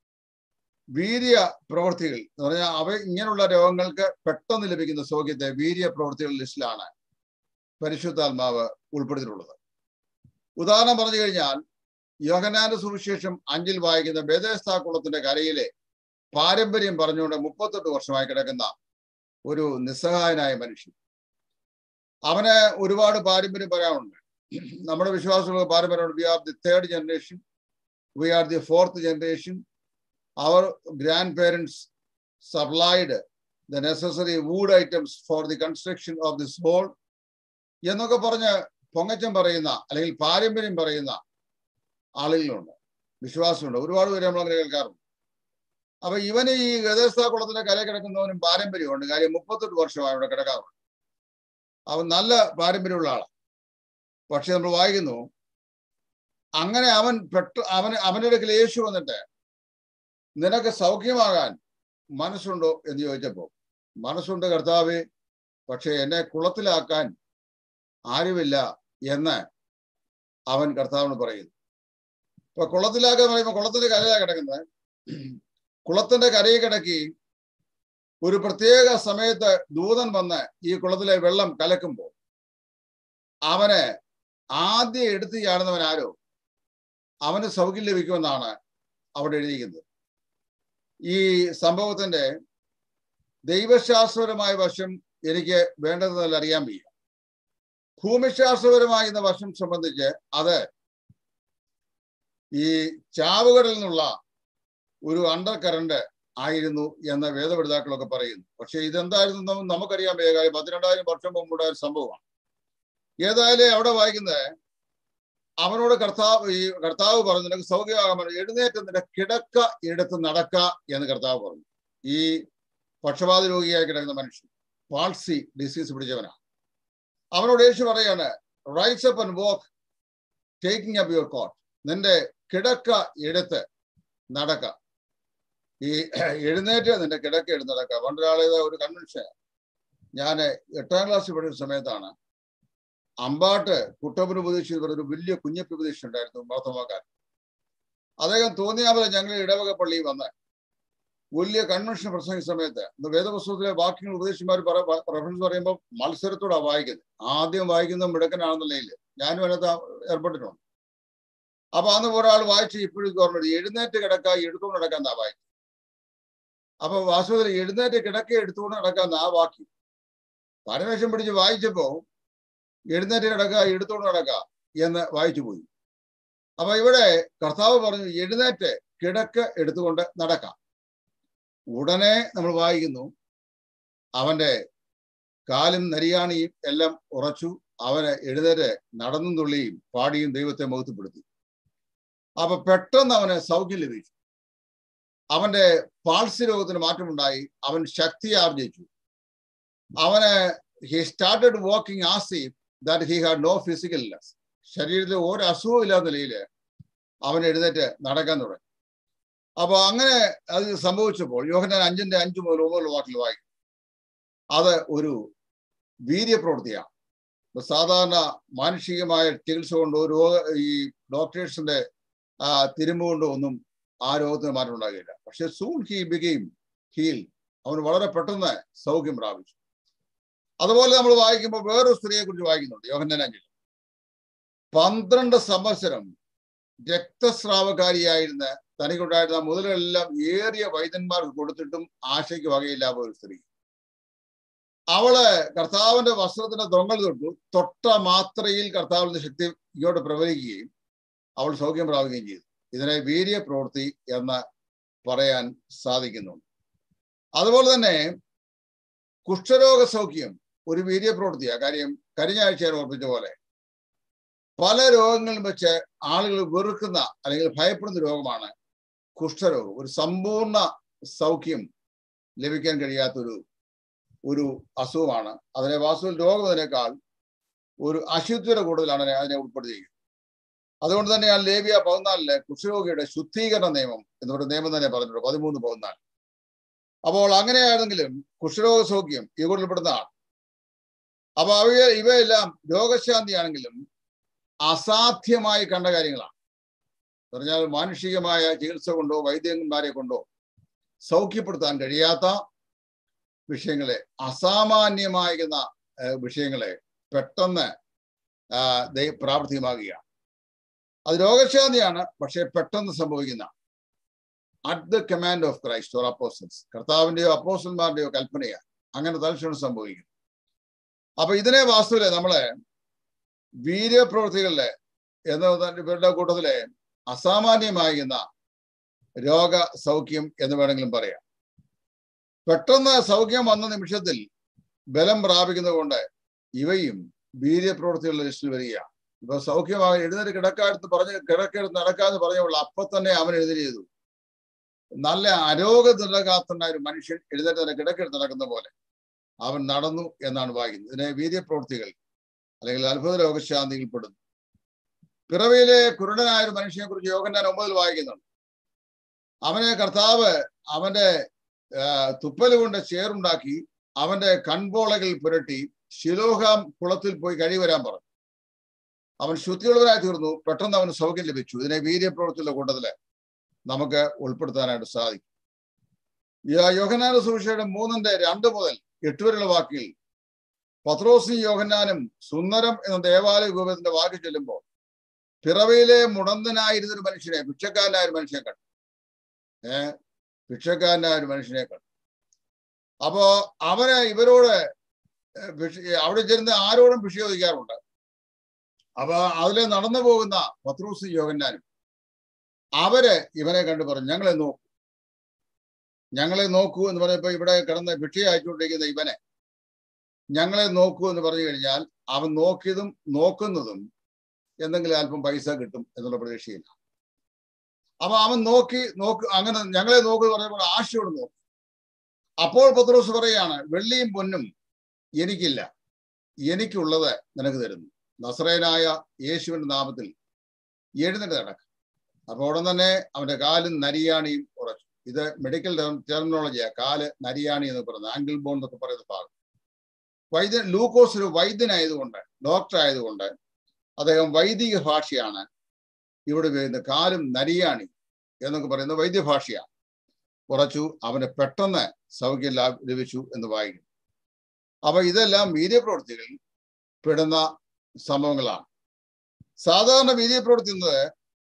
വീര്യ പ്രവൃത്തികൾ എന്ന് പറഞ്ഞാൽ അവ ഇങ്ങനെയുള്ള രോഗങ്ങൾക്ക് പെട്ടെന്ന് ലഭിക്കുന്ന സൗഖ്യത്തെ വീര്യ പ്രവൃത്തികളുടെ ലിസ്റ്റിലാണ് പരിശുദ്ധാത്മാവ് ഉൾപ്പെടുത്തിയിട്ടുള്ളത് ഉദാഹരണം പറഞ്ഞു കഴിഞ്ഞാൽ യോഹനാന്റെ സുവിശേഷം അഞ്ചിൽ വായിക്കുന്ന ബേദേസ്താക്കുളത്തിന്റെ കരയിലെ പാരമ്പര്യം പറഞ്ഞുകൊണ്ട് മുപ്പത്തെട്ട് വർഷമായി കിടക്കുന്ന ഒരു നിസ്സഹായനായ മനുഷ്യൻ അവന് ഒരുപാട് പാരമ്പര്യം പറയാനുണ്ട് നമ്മുടെ വിശ്വാസമുള്ള പാരമ്പര്യമുണ്ട് we are the third generation we are the fourth generation our grandparents supplied the necessary wood items for the construction of this hall എന്നൊക്കെ പറഞ്ഞ് പൊങ്ങച്ചം പറയുന്ന അല്ലെങ്കിൽ പാരമ്പര്യം പറയുന്ന ആളുകളുണ്ട് വിശ്വാസമുണ്ട് ഒരുപാട് പേര് നമ്മളങ്ങനെ കേൾക്കാറുണ്ട് അപ്പൊ ഇവന് ഈ ഗതസ്ഥാകുളത്തിന്റെ കര കിടക്കുന്നവനും പാരമ്പര്യമുണ്ട് കാര്യം മുപ്പത്തെട്ട് വർഷമായി അവിടെ കിടക്കാറുണ്ട് അവൻ നല്ല പാരമ്പര്യമുള്ള ആളാണ് പക്ഷെ നമ്മൾ വായിക്കുന്നു അങ്ങനെ അവൻ പെട്ട അവന് അവന്റെ അടുക്കൽ യേശു വന്നിട്ട് നിനക്ക് സൗഖ്യമാകാൻ മനസ്സുണ്ടോ എന്ന് ചോദിച്ചപ്പോ മനസ്സുണ്ട് കർത്താവെ പക്ഷെ എന്നെ കുളത്തിലാക്കാൻ ആരുമില്ല എന്ന് അവൻ കർത്താവിന് പറയുന്നു ഇപ്പൊ കുളത്തിലാക്കാൻ പറയുമ്പോൾ കുളത്തിന്റെ കരയിലാണ് കിടക്കുന്നത് കുളത്തിന്റെ കരയിൽ കിടക്കി ഒരു പ്രത്യേക സമയത്ത് ദൂതൻ വന്ന് ഈ കുളത്തിലെ വെള്ളം കലക്കുമ്പോൾ അവന് ആദ്യം എടുത്തു ചാടുന്നവൻ ആരോ അവന് സൗഖ്യം ലഭിക്കുമെന്നാണ് അവിടെ എഴുതിയിരിക്കുന്നത് ഈ സംഭവത്തിന്റെ ദൈവശാസ്ത്രപരമായ വശം എനിക്ക് വേണ്ടതെന്നല്ല അറിയാൻ വയ്യ ഭൂമിശാസ്ത്രപരമായ എന്ന വശം സംബന്ധിച്ച് അത് ഈ ചാവുകടലിൽ നിന്നുള്ള ഒരു അണ്ടർ കറണ്ട് ആയിരുന്നു എന്ന് വേദപഠിതാക്കളൊക്കെ പറയുന്നു പക്ഷെ ഇതെന്തായിരുന്നു എന്ന് നമുക്കറിയാൻ വയ്യ കാര്യം പതിനെണ്ടായിരം വർഷം മുമ്പുണ്ടായ ഒരു സംഭവമാണ് ഏതായാലും അവിടെ വായിക്കുന്നത് അവനോട് കർത്താവ് ഈ കർത്താവ് പറഞ്ഞു നിനക്ക് സൗഖ്യമാകാൻ എഴുന്നേറ്റ് നിന്റെ കിടക്ക എടുത്ത് നടക്ക എന്ന് കർത്താവ് പറഞ്ഞു ഈ പക്ഷപാത രോഗിയായി കിടക്കുന്ന മനുഷ്യൻ പാൾസി ഡിസീസ് പിടിച്ചവനാണ് അവനോട് യേശു പറയാണ് rise up and walk taking up your coat നിന്റെ കിടക്ക എടുത്ത് നടക്ക ഈ എഴുന്നേറ്റ് നിന്റെ കിടക്ക എടുത്ത് നടക്ക പണ്ടൊരാളെ ഒരു കൺവെൻഷൻ ഞാൻ എട്ടാം ക്ലാസ്സിൽ പഠിക്കുന്ന സമയത്താണ് അമ്പാട്ട് കുട്ടപ്പന് ഉപദേശിച്ച് ഒരു വലിയ കുഞ്ഞപ്പി ഉപദേശം ഉണ്ടായിരുന്നു മാത്തമാക്കാൻ അദ്ദേഹം തോന്നിയാമല ഞങ്ങൾ ഇടവക പള്ളിയിൽ വന്ന് വലിയ കൺവെൻഷൻ പ്രസംഗിച്ച സമയത്ത് വേദപുസ്തകത്തിലെ വാക്യങ്ങൾ ഉപദേശിമാർ റെഫറൻസ് പറയുമ്പോൾ മത്സരത്തോടാണ് വായിക്കുന്നത് ആദ്യം വായിക്കുന്ന മിടക്കനാണെന്നുള്ളതിൽ ഞാനും അതിനകത്ത് ഏർപ്പെട്ടിട്ടുണ്ട് അപ്പൊ അന്ന് ഒരാൾ വായിച്ച് ഇപ്പോഴും ഓർമ്മ എഴുന്നേറ്റ് കിടക്ക എടുത്തുകൊണ്ട് നടക്കാന്നാ വായിക്കും അപ്പൊ വാസ്തവത്തിൽ എഴുന്നേറ്റ് കിടക്ക എടുത്തുകൊണ്ട് നടക്കാന്ന ആ വാക്യം പരമേശ്വരം പിടിച്ച് വായിച്ചപ്പോ എഴുന്നേറ്റ് കിടക്ക എടുത്തുകൊണ്ട് നടക്ക എന്ന് വായിച്ചു പോയി അപ്പൊ ഇവിടെ കർത്താവ് പറഞ്ഞു എഴുന്നേറ്റ് കിടക്ക എടുത്തുകൊണ്ട് നടക്കാം ഉടനെ നമ്മൾ വായിക്കുന്നു അവന്റെ കാലും നരിയാണിയും എല്ലാം ഉറച്ചു അവന് എഴുന്നേറ്റ് നടന്നും തുള്ളിയും പാടിയും ദൈവത്തെ മൗത്തപ്പെടുത്തി അപ്പൊ പെട്ടെന്ന് അവന് സൗഖ്യം ലഭിച്ചു അവന്റെ പാൾസി രോഗത്തിന് മാറ്റമുണ്ടായി അവൻ ശക്തി ആർജിച്ചു അവന് ഹി സ്റ്റാർട്ടഡ് വാക്കിംഗ് ആസി that he had no physical illness ശരീരത്തിൽ ഒരു അസുഖവും ഇല്ലാത്ത നിലയിൽ അവൻ എഴുന്നേറ്റ് നടക്കാൻ തുടങ്ങി അപ്പൊ അങ്ങനെ അത് സംഭവിച്ചപ്പോൾ യോഹനാൻ അഞ്ചിന്റെ അഞ്ച് മുതൽ ഒമ്പത് വാക്കിൽ വായിക്കും അത് ഒരു വീര്യപ്രവൃത്തിയാണ് സാധാരണ മാനുഷികമായ ചികിത്സ കൊണ്ടോ രോഗ ഈ ഡോക്ടേഴ്സിന്റെ തിരുമ്പ് കൊണ്ടോ ഒന്നും ആ രോഗത്തിന് മാറ്റം ഉണ്ടാകില്ല പക്ഷെ സൂൺ ഹി ബിഗെയിം ഹീൽ അവന് വളരെ പെട്ടെന്ന് സൗഖ്യം പ്രാപിച്ചു അതുപോലെ നമ്മൾ വായിക്കുമ്പോൾ വേറൊരു സ്ത്രീയെ കുറിച്ച് വായിക്കുന്നുണ്ട് യോഹന്നാൻ അഞ്ചിൽ പന്ത്രണ്ട് സംവത്സരം രക്തസ്രാവകാരിയായിരുന്ന തനിക്കുണ്ടായിരുന്ന മുതലെല്ലാം ഏറിയ വൈദ്യന്മാർക്ക് കൊടുത്തിട്ടും ആശയ്ക്ക് വകയില്ലാത്ത ഒരു സ്ത്രീ അവള് കർത്താവിന്റെ വസ്ത്രത്തിന്റെ തൊങ്ങൽ തൊട്ടു തൊട്ട മാത്രയിൽ കർത്താവിന്റെ ശക്തി ഇങ്ങോട്ട് പ്രവഹിക്കുകയും അവൾ സൗഖ്യം പ്രാപിക്കുകയും ചെയ്തു ഇതിനെ വീര്യ പ്രവൃത്തി എന്ന് പറയാൻ സാധിക്കുന്നുണ്ട് അതുപോലെ തന്നെ കുഷ്ഠരോഗ സൗഖ്യം ഒരു വീര്യപ്രവൃത്തിയാണ് കാര്യം കഴിഞ്ഞ ആഴ്ച ഞാൻ ഓർപ്പിച്ച പോലെ പല രോഗങ്ങളും വെച്ച് ആളുകൾ വെറുക്കുന്ന അല്ലെങ്കിൽ ഭയപ്പെടുന്ന രോഗമാണ് കുഷ്ഠരോഗം ഒരു സമ്പൂർണ്ണ സൗഖ്യം ലഭിക്കാൻ കഴിയാത്തൊരു ഒരു അസുഖമാണ് അതിനെ വാസ്തുവിൽ രോഗം അതിനേക്കാൾ ഒരു അശുദ്ധിത കൂടുതലാണ് അതിനെ ഉൾപ്പെടുത്തിയിരിക്കുന്നത് അതുകൊണ്ട് തന്നെയാണ് ലേബിയ പതിനാലിലെ കുഷ്ഠരോഗിയുടെ ശുദ്ധീകരണ നിയമം എന്ന് പറയുന്ന നിയമം തന്നെ പറഞ്ഞിട്ടുണ്ട് പതിമൂന്ന് പതിനാല് അപ്പോൾ അങ്ങനെയാണെങ്കിലും കുഷ്ഠരോഗ സൗഖ്യം ഈ കൂടുതൽപ്പെടുന്നതാണ് അപ്പൊ അവയെ ഇവയെല്ലാം രോഗശാന്തിയാണെങ്കിലും അസാധ്യമായി കണ്ട കാര്യങ്ങളാണ് പറഞ്ഞാൽ മാനുഷികമായ ചികിത്സ കൊണ്ടോ വൈദ്യന്മാരെ കൊണ്ടോ സൗഖ്യപ്പെടുത്താൻ കഴിയാത്ത വിഷയങ്ങളെ അസാമാന്യമാകുന്ന വിഷയങ്ങളെ പെട്ടെന്ന് പ്രാവർത്തികമാകുകയാണ് അത് രോഗശാന്തിയാണ് പക്ഷെ പെട്ടെന്ന് സംഭവിക്കുന്ന at the command of Christ or apostles കർത്താവിന്റെയോ അപ്പോസന്മാരുടെയോ കൽപ്പനയാണ് അങ്ങനെ തൽക്ഷണം സംഭവിക്കുന്നു അപ്പൊ ഇതിനെ വാസ്തുവിലെ നമ്മള് വീര്യപ്രവൃത്തികളിലെ എന്ന ഇവരുടെ കൂട്ടത്തിലെ അസാമാന്യമാകുന്ന രോഗ സൗഖ്യം എന്ന് വേണമെങ്കിലും പറയാം പെട്ടെന്ന് സൗഖ്യം വന്ന നിമിഷത്തിൽ ബലം പ്രാപിക്കുന്നത് കൊണ്ട് ഇവയും വീര്യപ്രവൃത്തികളുടെ ലിസ്റ്റിൽ വരികയാണ് ഇപ്പൊ സൗഖ്യമായി എഴുന്നേറ്റ് കിടക്കാടുത്ത് പറഞ്ഞ് കിടക്കെടുത്ത് നടക്കാന്ന് പറഞ്ഞപ്പോൾ അപ്പൊ തന്നെ അവൻ എഴുന്നേറ്റ് ചെയ്തു നല്ല അരോഗനിലകാത്തനായ ഒരു മനുഷ്യൻ എഴുന്നേറ്റ് തന്നെ കിടക്കെടുത്ത് നടക്കുന്ന പോലെ അവൻ നടന്നു എന്നാണ് വായിക്കുന്നത് ഇതിനെ വീര്യപ്രവൃത്തികൾ അല്ലെങ്കിൽ അത്ഭുത രോഗശാന്തിയിൽ പെടുന്നു പിറവിയിലെ കുരുടനായ ഒരു മനുഷ്യനെ കുറിച്ച് യോഗൻ ഞാൻ ഒമ്പതിൽ വായിക്കുന്നുണ്ട് അവനെ കർത്താവ് അവന്റെ തുപ്പൽ കൊണ്ട് ചേറുണ്ടാക്കി അവന്റെ കൺപോളകൾ പുരട്ടി ശിലോഹാം കുളത്തിൽ പോയി കഴി വരാൻ പറഞ്ഞു അവൻ ശുദ്ധിയുള്ളവനായി തീർന്നു പെട്ടെന്ന് അവന് സൗഖ്യം ലഭിച്ചു ഇതിനെ വീര്യപ്രവൃത്തിയുടെ കൂട്ടത്തില് നമുക്ക് ഉൾപ്പെടുത്താനായിട്ട് സാധിക്കും യോഹനാന സുവിശേഷം മൂന്നിന്റെ രണ്ട് മുതൽ എട്ട് വരെയുള്ള വാക്കിൽ പത്രോസും യോഹന്നാനും സുന്ദരം എന്ന ദേവാലയ രൂപത്തിന്റെ വാക്ക് ചൊല്ലുമ്പോൾ പിറവയിലെ മുടന്തനായിരുന്ന ഒരു മനുഷ്യനെ ഭിക്ഷക്കാരനായ ഒരു മനുഷ്യനെ കണ്ടു ഏ ഭിക്ഷക്കാരനായ ഒരു മനുഷ്യനെ കണ്ടു അപ്പോ അവരെ ഇവരോട് അവിടെ ചെന്ന് ആരോടും ഭിക്ഷ ചോദിക്കാറുണ്ട് അപ്പൊ അതിലെ നടന്നു പോകുന്ന പത്രൂസും യോഹന്നാനും അവര് ഇവനെ കണ്ടു പറഞ്ഞു ഞങ്ങളെ നോക്കൂ ഞങ്ങളെ നോക്കൂ എന്ന് പറഞ്ഞപ്പോ ഇവിടെ കിടന്ന് ഭിക്ഷ അയച്ചുകൊണ്ടിരിക്കുന്ന ഇവനെ ഞങ്ങളെ നോക്കൂ എന്ന് പറഞ്ഞു കഴിഞ്ഞാൽ അവൻ നോക്കിയതും നോക്കുന്നതും എന്തെങ്കിലും അല്പം പൈസ കിട്ടും എന്നുള്ള പ്രതീക്ഷയില്ല അപ്പൊ അവൻ നോക്കി നോക്ക് അങ്ങനെ ഞങ്ങളെ നോക്കൂ എന്ന് പറഞ്ഞപ്പോൾ ആശയോട് നോക്കി അപ്പോൾ പത്രോസ് പറയാണ് വെള്ളിയും പൊന്നും എനിക്കില്ല എനിക്കുള്ളത് നിനക്ക് തരുന്നു നസ്രയനായ യേശുവിന്റെ നാമത്തിൽ എഴുന്നേറ്റ് നടക്കും അപ്പൊ ഉടൻ തന്നെ അവന്റെ കാലും നരിയാണിയും ഉറച്ചു ഇത് മെഡിക്കൽ ടെർമിനോളജിയാ കാല് നരിയാണി എന്ന് പറയുന്നത് ആംഗിൾ ബോൺ എന്നൊക്കെ പറയുന്ന ഭാഗം വൈദ്യൻ ലൂക്കോസ് ഒരു വൈദ്യനായതുകൊണ്ട് ഡോക്ടർ ആയതുകൊണ്ട് അദ്ദേഹം വൈദിക ഭാഷയാണ് ഇവിടെ ഉപയോഗിക്കുന്നത് കാലും നരിയാണി എന്നൊക്കെ പറയുന്ന വൈദ്യഭാഷയാണ് കുറച്ചു അവന് പെട്ടെന്ന് സൗഖ്യം ലഭിച്ചു എന്ന് വായിക്കും അപ്പൊ ഇതെല്ലാം വീര്യപ്രവൃത്തികളിൽ പെടുന്ന സംഭവങ്ങളാണ് സാധാരണ വീര്യപ്രവൃത്തി എന്നത്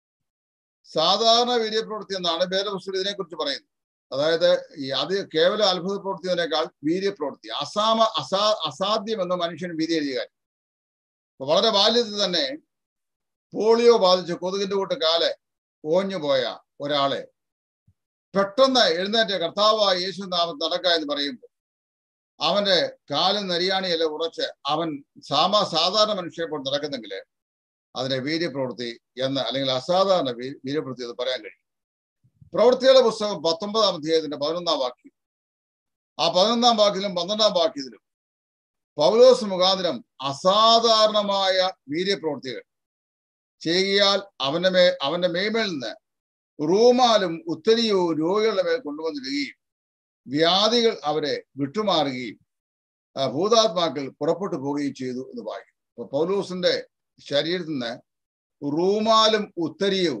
സാധാരണ വീര്യപ്രവൃത്തി എന്നാണ് വേദപുസ്തകം ഇതിനെക്കുറിച്ച് പറയുന്നത് അതായത് ഈ അത് കേവല അത്ഭുത പ്രവൃത്തിയതിനേക്കാൾ വീര്യപ്രവൃത്തി അസാമ അസാ അസാധ്യം എന്ന മനുഷ്യൻ വീര്യ എഴുതിയ കാര്യം വളരെ ബാല്യത്തിൽ തന്നെ പോളിയോ ബാധിച്ച് കൊതുകിന്റെ കൂട്ട് കാല് ഓഞ്ഞു പോയ ഒരാളെ പെട്ടെന്ന് എഴുന്നേറ്റ കർത്താവായ യേശു നാമം നടക്ക എന്ന് പറയുമ്പോൾ അവന്റെ കാലും നരിയാണിയല്ല ഉറച്ച് അവൻ സാമാ സാധാരണ മനുഷ്യരെ പോലെ നടക്കുന്നെങ്കിൽ അതിനെ വീര്യപ്രവൃത്തി എന്ന് അല്ലെങ്കിൽ അസാധാരണ വീര്യപ്രവൃത്തി എന്ന് പറയാൻ കഴിയും പ്രവൃത്തികളുടെ പുസ്തകം പത്തൊമ്പതാം അധ്യായത്തിന്റെ പതിനൊന്നാം വാക്യം ആ പതിനൊന്നാം വാക്യത്തിലും പന്ത്രണ്ടാം വാക്യത്തിലും പൗലോസ് മുഖാന്തരം അസാധാരണമായ വീര്യപ്രവൃത്തികൾ ചെയ്യാൽ അവന്റെ മേ അവന്റെ മേമേൽ നിന്ന് റൂമാലും ഉത്തരിയവും രോഗികളുടെ മേൽ കൊണ്ടുവന്നിടുകയും വ്യാധികൾ അവരെ വിട്ടുമാറുകയും ഭൂതാത്മാക്കൾ പുറപ്പെട്ടു പോവുകയും ചെയ്തു എന്ന് വായിക്കും അപ്പൊ പൗലൂസിന്റെ ശരീരത്തിൽ നിന്ന് റൂമാലും ഉത്തരിയവും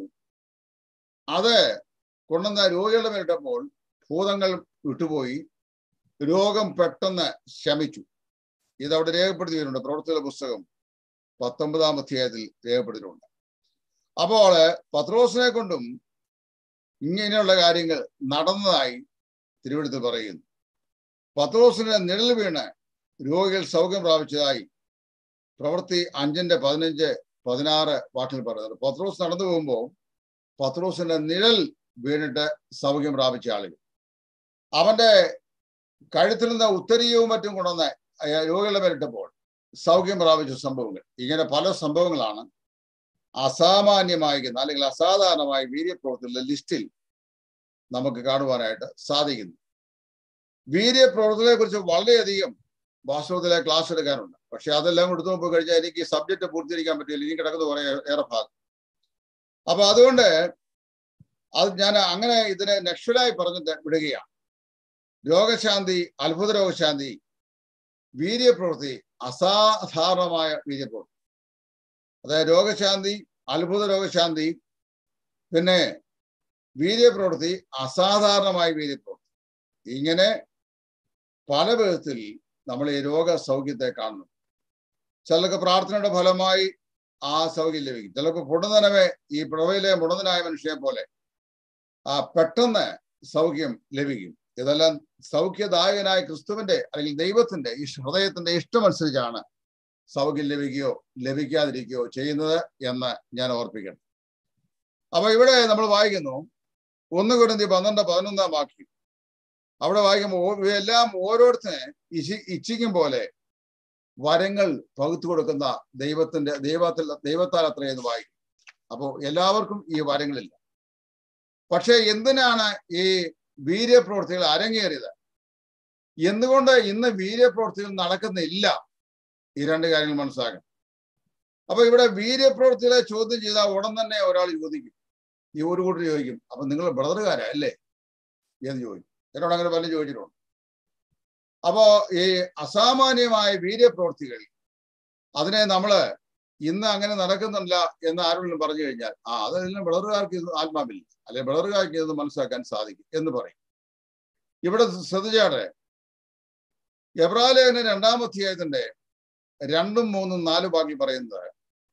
അത് കൊണ്ടുവന്ന രോഗികളുടെ മേലിട്ടപ്പോൾ ഭൂതങ്ങൾ വിട്ടുപോയി രോഗം പെട്ടെന്ന് ശമിച്ചു ഇത് അവിടെ രേഖപ്പെടുത്തിയിട്ടുണ്ട് പ്രവർത്തികളുടെ പുസ്തകം പത്തൊമ്പതാം അധ്യായത്തിൽ രേഖപ്പെടുത്തിയിട്ടുണ്ട് അപ്പോൾ പത്രോസിനെ കൊണ്ടും ഇങ്ങനെയുള്ള കാര്യങ്ങൾ നടന്നതായി തിരുവനന്തപുരത്ത് പറയുന്നു പത്രോസിന്റെ നിഴൽ വീണ് രോഗികൾ സൗഖ്യം പ്രാപിച്ചതായി പ്രവൃത്തി അഞ്ചിന്റെ പതിനഞ്ച് പതിനാറ് വാക്കിൽ പറയുന്നത് പത്രോസ് നടന്നു പോകുമ്പോൾ പത്രോസിന്റെ നിഴൽ വീണിട്ട് സൗഖ്യം പ്രാപിച്ച ആളുകൾ അവന്റെ കഴുത്തിൽ നിന്ന് ഉത്തരീയവും മറ്റും കൊണ്ടുവന്ന് രോഗികളുടെ മേലിട്ടപ്പോൾ സൗഖ്യം പ്രാപിച്ച സംഭവങ്ങൾ ഇങ്ങനെ പല സംഭവങ്ങളാണ് അസാമാന്യമായിരിക്കുന്ന അല്ലെങ്കിൽ അസാധാരണമായ വീര്യപ്രവൃത്തികളുടെ ലിസ്റ്റിൽ നമുക്ക് കാണുവാനായിട്ട് സാധിക്കുന്നു വീര്യപ്രവൃത്തികളെ കുറിച്ച് വളരെയധികം വാസ്തവത്തിലെ ക്ലാസ് എടുക്കാനുണ്ട് പക്ഷെ അതെല്ലാം എടുത്തു നോക്കി കഴിഞ്ഞാൽ എനിക്ക് ഈ സബ്ജക്റ്റ് പൂർത്തീകരിക്കാൻ പറ്റില്ല ഇനി കിടക്കുന്ന കുറെ ഏറെ ഭാഗം അപ്പൊ അതുകൊണ്ട് അത് ഞാൻ അങ്ങനെ ഇതിനെ നക്ഷലായി പറഞ്ഞിട്ട് വിടുകയാണ് രോഗശാന്തി അത്ഭുത രോഗശാന്തി വീര്യപ്രവൃത്തി അസാധാരണമായ വീര്യപ്രവൃത്തി അതായത് രോഗശാന്തി അത്ഭുത രോഗശാന്തി പിന്നെ വീര്യപ്രവൃത്തി അസാധാരണമായ വീര്യപ്രവൃത്തി ഇങ്ങനെ പല വിധത്തിൽ നമ്മൾ ഈ രോഗ സൗഖ്യത്തെ കാണുന്നു ചിലർക്ക് പ്രാർത്ഥനയുടെ ഫലമായി ആ സൗഖ്യം ലഭിക്കും ചിലർക്ക് പുടനനവെ ഈ പ്രവയിലെ മുടന്തനായ മനുഷ്യനെ പോലെ ആ പെട്ടെന്ന് സൗഖ്യം ലഭിക്കും ഇതെല്ലാം സൗഖ്യദായകനായ ക്രിസ്തുവിന്റെ അല്ലെങ്കിൽ ദൈവത്തിന്റെ ഈ ഹൃദയത്തിന്റെ ഇഷ്ടമനുസരിച്ചാണ് സൗഖ്യം ലഭിക്കുകയോ ലഭിക്കാതിരിക്കുകയോ ചെയ്യുന്നത് എന്ന് ഞാൻ ഓർപ്പിക്കണം അപ്പൊ ഇവിടെ നമ്മൾ വായിക്കുന്നു ഒന്ന് കുരുന്തി പന്ത്രണ്ട് പതിനൊന്നാം വാക്യം അവിടെ വായിക്കുമ്പോൾ എല്ലാം ഓരോരുത്തരെ ഇച്ഛി ഇച്ഛിക്കും പോലെ വരങ്ങൾ പകുത്തു കൊടുക്കുന്ന ദൈവത്തിന്റെ ദൈവത്തിൽ ദൈവത്താൽ അത്രയെന്ന് വായിക്കും അപ്പോൾ എല്ലാവർക്കും ഈ വരങ്ങളില്ല പക്ഷെ എന്തിനാണ് ഈ വീര്യപ്രവൃത്തികൾ അരങ്ങേറിയത് എന്തുകൊണ്ട് ഇന്ന് വീര്യപ്രവൃത്തികൾ നടക്കുന്നില്ല ഈ രണ്ട് കാര്യങ്ങൾ മനസ്സിലാക്കണം അപ്പൊ ഇവിടെ വീര്യപ്രവൃത്തികളെ ചോദ്യം ചെയ്താൽ ഉടൻ തന്നെ ഒരാൾ ചോദിക്കും ഈ ഒരു കൂട്ടർ ചോദിക്കും അപ്പൊ നിങ്ങൾ ബ്രദറുകാരാ അല്ലേ എന്ന് ചോദിക്കും എന്നോട് അങ്ങനെ പലരും ചോദിച്ചിട്ടുണ്ട് അപ്പോ ഈ അസാമാന്യമായ വീര്യപ്രവൃത്തികൾ അതിനെ നമ്മള് ഇന്ന് അങ്ങനെ നടക്കുന്നില്ല എന്ന് ആരോടും പറഞ്ഞു കഴിഞ്ഞാൽ ആ അതെല്ലാം വിളറുകാർക്ക് ഇത് ആത്മാവില്ല അല്ലെ വിളറുകാർക്ക് ഇത് മനസ്സിലാക്കാൻ സാധിക്കും എന്ന് പറയും ഇവിടെ ശ്രദ്ധിച്ചാട്ടെ എബ്രാലേഖന രണ്ടാം അധ്യായത്തിന്റെ രണ്ടും മൂന്നും നാലും ബാക്കി പറയുന്നത്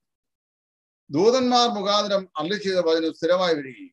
ദൂതന്മാർ മുഖാന്തരം അള്ളി ചെയ്ത വചനം സ്ഥിരമായി വരികയും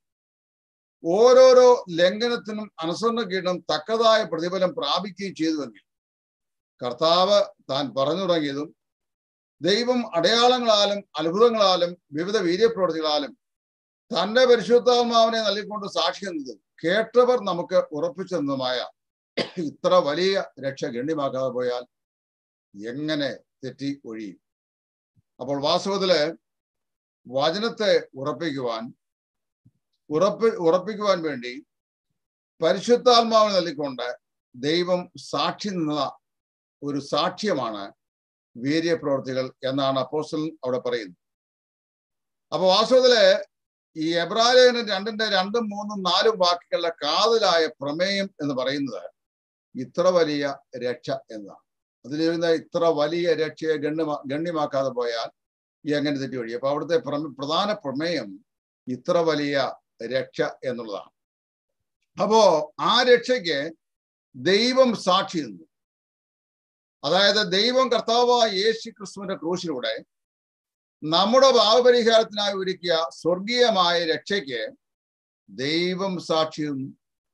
ഓരോരോ ലംഘനത്തിനും അനുസരണക്കീടും തക്കതായ പ്രതിഫലം പ്രാപിക്കുകയും ചെയ്തുവെങ്കിൽ കർത്താവ് താൻ പറഞ്ഞു തുടങ്ങിയതും ദൈവം അടയാളങ്ങളാലും അത്ഭുതങ്ങളാലും വിവിധ വീര്യപ്രവൃത്തികളാലും തന്റെ പരിശുദ്ധാത്മാവിനെ നൽകിക്കൊണ്ട് സാക്ഷി എന്നതും കേട്ടവർ നമുക്ക് ഉറപ്പിച്ചെന്നതുമായ ഇത്ര വലിയ രക്ഷ ഗണ്യമാക്കാതെ പോയാൽ എങ്ങനെ തെറ്റി ഒഴിയും അപ്പോൾ വാസ്തവത്തില് വചനത്തെ ഉറപ്പിക്കുവാൻ ഉറപ്പി ഉറപ്പിക്കുവാൻ വേണ്ടി പരിശുദ്ധാത്മാവിനെ നൽകിക്കൊണ്ട് ദൈവം സാക്ഷി നിന്ന ഒരു സാക്ഷ്യമാണ് വീര്യപ്രവർത്തികൾ എന്നാണ് അപ്പോസ്റ്റൽ അവിടെ പറയുന്നത് അപ്പൊ വാസ്തവത്തില് ഈ എബ്രാലേഖനം രണ്ടിന്റെ രണ്ടും മൂന്നും നാലും വാക്കുകളുടെ കാതലായ പ്രമേയം എന്ന് പറയുന്നത് ഇത്ര വലിയ രക്ഷ എന്നതാണ് അതിലിരുന്ന ഇത്ര വലിയ രക്ഷയെ ഗണ്യമാ ഗണ്യമാക്കാതെ പോയാൽ ഈ എങ്ങനെ തെറ്റി വഴി അപ്പൊ അവിടുത്തെ പ്രധാന പ്രമേയം ഇത്ര വലിയ രക്ഷ എന്നുള്ളതാണ് അപ്പോ ആ രക്ഷയ്ക്ക് ദൈവം സാക്ഷി നിന്നു അതായത് ദൈവം കർത്താവായ യേശു ക്രിസ്തുവിന്റെ ക്രൂശിലൂടെ നമ്മുടെ ഭാവപരിഹാരത്തിനായി ഒരുക്കിയ സ്വർഗീയമായ രക്ഷയ്ക്ക് ദൈവം സാക്ഷി നിന്നു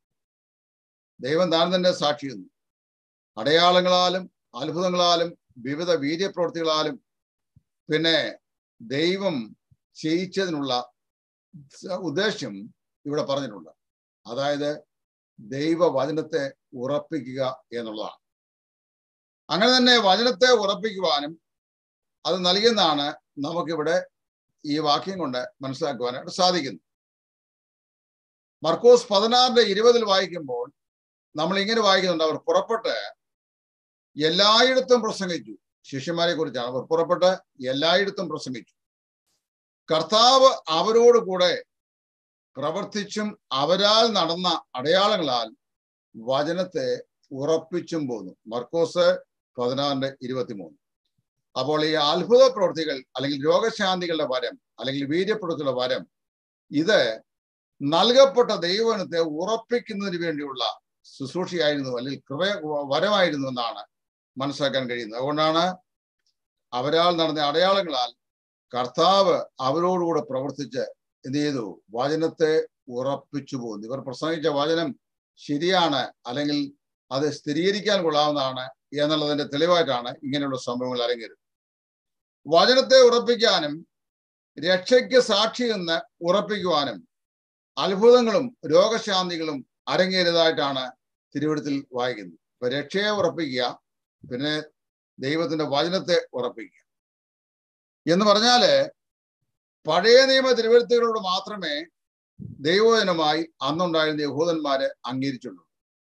ദൈവം താൻ തന്നെ സാക്ഷി നിന്നു അടയാളങ്ങളാലും അത്ഭുതങ്ങളാലും വിവിധ വീര്യപ്രവൃത്തികളാലും പിന്നെ ദൈവം ചെയ്യിച്ചതിനുള്ള ഉദ്ദേശ്യം ഇവിടെ പറഞ്ഞിട്ടുണ്ട് അതായത് ദൈവവചനത്തെ ഉറപ്പിക്കുക എന്നുള്ളതാണ് അങ്ങനെ തന്നെ വചനത്തെ ഉറപ്പിക്കുവാനും അത് നൽകുന്നതാണ് നമുക്കിവിടെ ഈ വാക്യം കൊണ്ട് മനസ്സിലാക്കുവാനായിട്ട് സാധിക്കുന്നു മർക്കോസ് പതിനാറിന്റെ ഇരുപതിൽ വായിക്കുമ്പോൾ നമ്മൾ ഇങ്ങനെ വായിക്കുന്നുണ്ട് അവർ പുറപ്പെട്ട് എല്ലായിടത്തും പ്രസംഗിച്ചു ശിഷ്യന്മാരെ കുറിച്ചാണ് അവർ പുറപ്പെട്ട് എല്ലായിടത്തും പ്രസംഗിച്ചു കർത്താവ് അവരോട് കൂടെ പ്രവർത്തിച്ചും അവരാൽ നടന്ന അടയാളങ്ങളാൽ വചനത്തെ ഉറപ്പിച്ചും പോന്നു മർക്കോസ് പതിനാറിന്റെ ഇരുപത്തിമൂന്ന് അപ്പോൾ ഈ അത്ഭുത പ്രവൃത്തികൾ അല്ലെങ്കിൽ രോഗശാന്തികളുടെ വരം അല്ലെങ്കിൽ വീര്യപ്രവൃത്തിയുടെ വരം ഇത് നൽകപ്പെട്ട ദൈവനത്തെ ഉറപ്പിക്കുന്നതിന് വേണ്ടിയുള്ള ശുശ്രൂഷയായിരുന്നു അല്ലെങ്കിൽ കൃപ വരമായിരുന്നു എന്നാണ് മനസ്സിലാക്കാൻ കഴിയുന്നത് അതുകൊണ്ടാണ് അവരാൽ നടന്ന അടയാളങ്ങളാൽ കർത്താവ് അവരോടുകൂടെ പ്രവർത്തിച്ച് എന്ത് ചെയ്തു വചനത്തെ ഉറപ്പിച്ചു പോകുന്നു ഇവർ പ്രസംഗിച്ച വചനം ശരിയാണ് അല്ലെങ്കിൽ അത് സ്ഥിരീകരിക്കാൻ കൊള്ളാവുന്നതാണ് എന്നുള്ളതിന്റെ തെളിവായിട്ടാണ് ഇങ്ങനെയുള്ള സംഭവങ്ങൾ അരങ്ങേറുന്നത് വചനത്തെ ഉറപ്പിക്കാനും രക്ഷയ്ക്ക് സാക്ഷി എന്ന് ഉറപ്പിക്കുവാനും അത്ഭുതങ്ങളും രോഗശാന്തികളും അരങ്ങേറിയതായിട്ടാണ് തിരുവഴുത്തിൽ വായിക്കുന്നത് ഇപ്പൊ രക്ഷയെ ഉറപ്പിക്കുക പിന്നെ ദൈവത്തിന്റെ വചനത്തെ ഉറപ്പിക്കുക എന്ന് പറഞ്ഞാല് പഴയ നിയമ തിരുവഴുത്തുകളോട് മാത്രമേ ദൈവവചനമായി അന്നുണ്ടായിരുന്ന യഹൂദന്മാരെ അംഗീകരിച്ചുള്ളൂ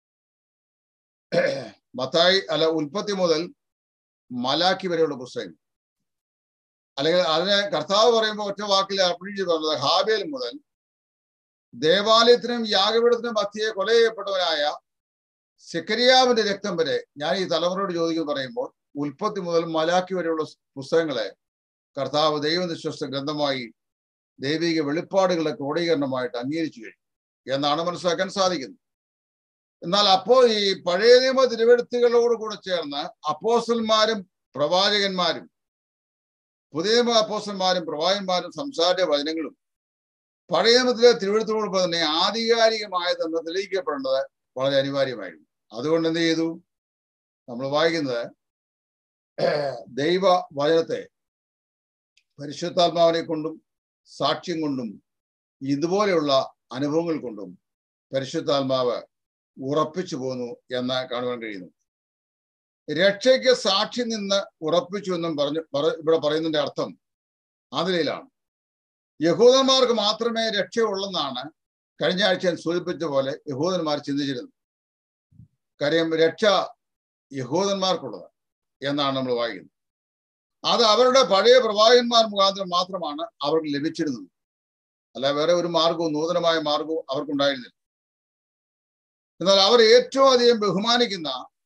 മത്തായി അല്ല ഉൽപ്പത്തി മുതൽ മലാക്കി വരെയുള്ള പുസ്തകം അല്ലെങ്കിൽ അതിനെ കർത്താവ് പറയുമ്പോൾ ഒറ്റ വാക്കിൽ അപ്രീച്ച് പറഞ്ഞത് ഹാബേൽ മുതൽ ദേവാലയത്തിനും യാഗപീഠത്തിനും മധ്യയെ കൊല ചെയ്യപ്പെട്ടവനായ സെക്കരിയാവിന്റെ രക്തം വരെ ഞാൻ ഈ തലമുറയോട് ചോദിക്കുന്നു പറയുമ്പോൾ ഉൽപ്പത്തി മുതൽ മലാക്കി വരെയുള്ള പുസ്തകങ്ങളെ കർത്താവ് ദൈവനിശ്വസ്ത ഗ്രന്ഥമായി ദൈവിക വെളിപ്പാടുകളുടെ ക്രോഡീകരണമായിട്ട് അംഗീകരിച്ചു കഴിഞ്ഞു എന്നാണ് മനസ്സിലാക്കാൻ സാധിക്കുന്നത് എന്നാൽ അപ്പോൾ ഈ പഴയ നിയമ തിരുവെടുത്തുകളോട് കൂടെ ചേർന്ന് അപ്പോസ്റ്റന്മാരും പ്രവാചകന്മാരും പുതിയ നിയമ അപ്പോസ്റ്റന്മാരും പ്രവാചകന്മാരും സംസാരിച്ച വചനങ്ങളും പഴയ നിയമത്തിലെ തിരുവെടുത്തുകളോടൊപ്പം തന്നെ ആധികാരികമായതെന്ന് തെളിയിക്കപ്പെടേണ്ടത് വളരെ അനിവാര്യമായിരുന്നു അതുകൊണ്ട് എന്ത് ചെയ്തു നമ്മൾ വായിക്കുന്നത് ദൈവ വചനത്തെ പരിശുദ്ധാത്മാവിനെ കൊണ്ടും സാക്ഷ്യം കൊണ്ടും ഇതുപോലെയുള്ള അനുഭവങ്ങൾ കൊണ്ടും പരിശുദ്ധാത്മാവ് ഉറപ്പിച്ചു പോന്നു എന്ന് കാണുവാൻ കഴിയുന്നു രക്ഷയ്ക്ക് സാക്ഷി നിന്ന് ഉറപ്പിച്ചു എന്നും പറഞ്ഞു ഇവിടെ പറയുന്നതിന്റെ അർത്ഥം ആ നിലയിലാണ് യഹൂദന്മാർക്ക് മാത്രമേ രക്ഷയുള്ളെന്നാണ് കഴിഞ്ഞ ആഴ്ച ഞാൻ സൂചിപ്പിച്ച പോലെ യഹൂദന്മാർ ചിന്തിച്ചിരുന്നത് കാര്യം രക്ഷ യഹൂദന്മാർക്കുള്ളത് എന്നാണ് നമ്മൾ വായിക്കുന്നത് അത് അവരുടെ പഴയ പ്രവാചകന്മാർ മുഖാന്തരം മാത്രമാണ് അവർക്ക് ലഭിച്ചിരുന്നത് അല്ല വേറെ ഒരു മാർഗവും നൂതനമായ മാർഗവും അവർക്കുണ്ടായിരുന്നില്ല എന്നാൽ അവർ ഏറ്റവും അധികം ബഹുമാനിക്കുന്ന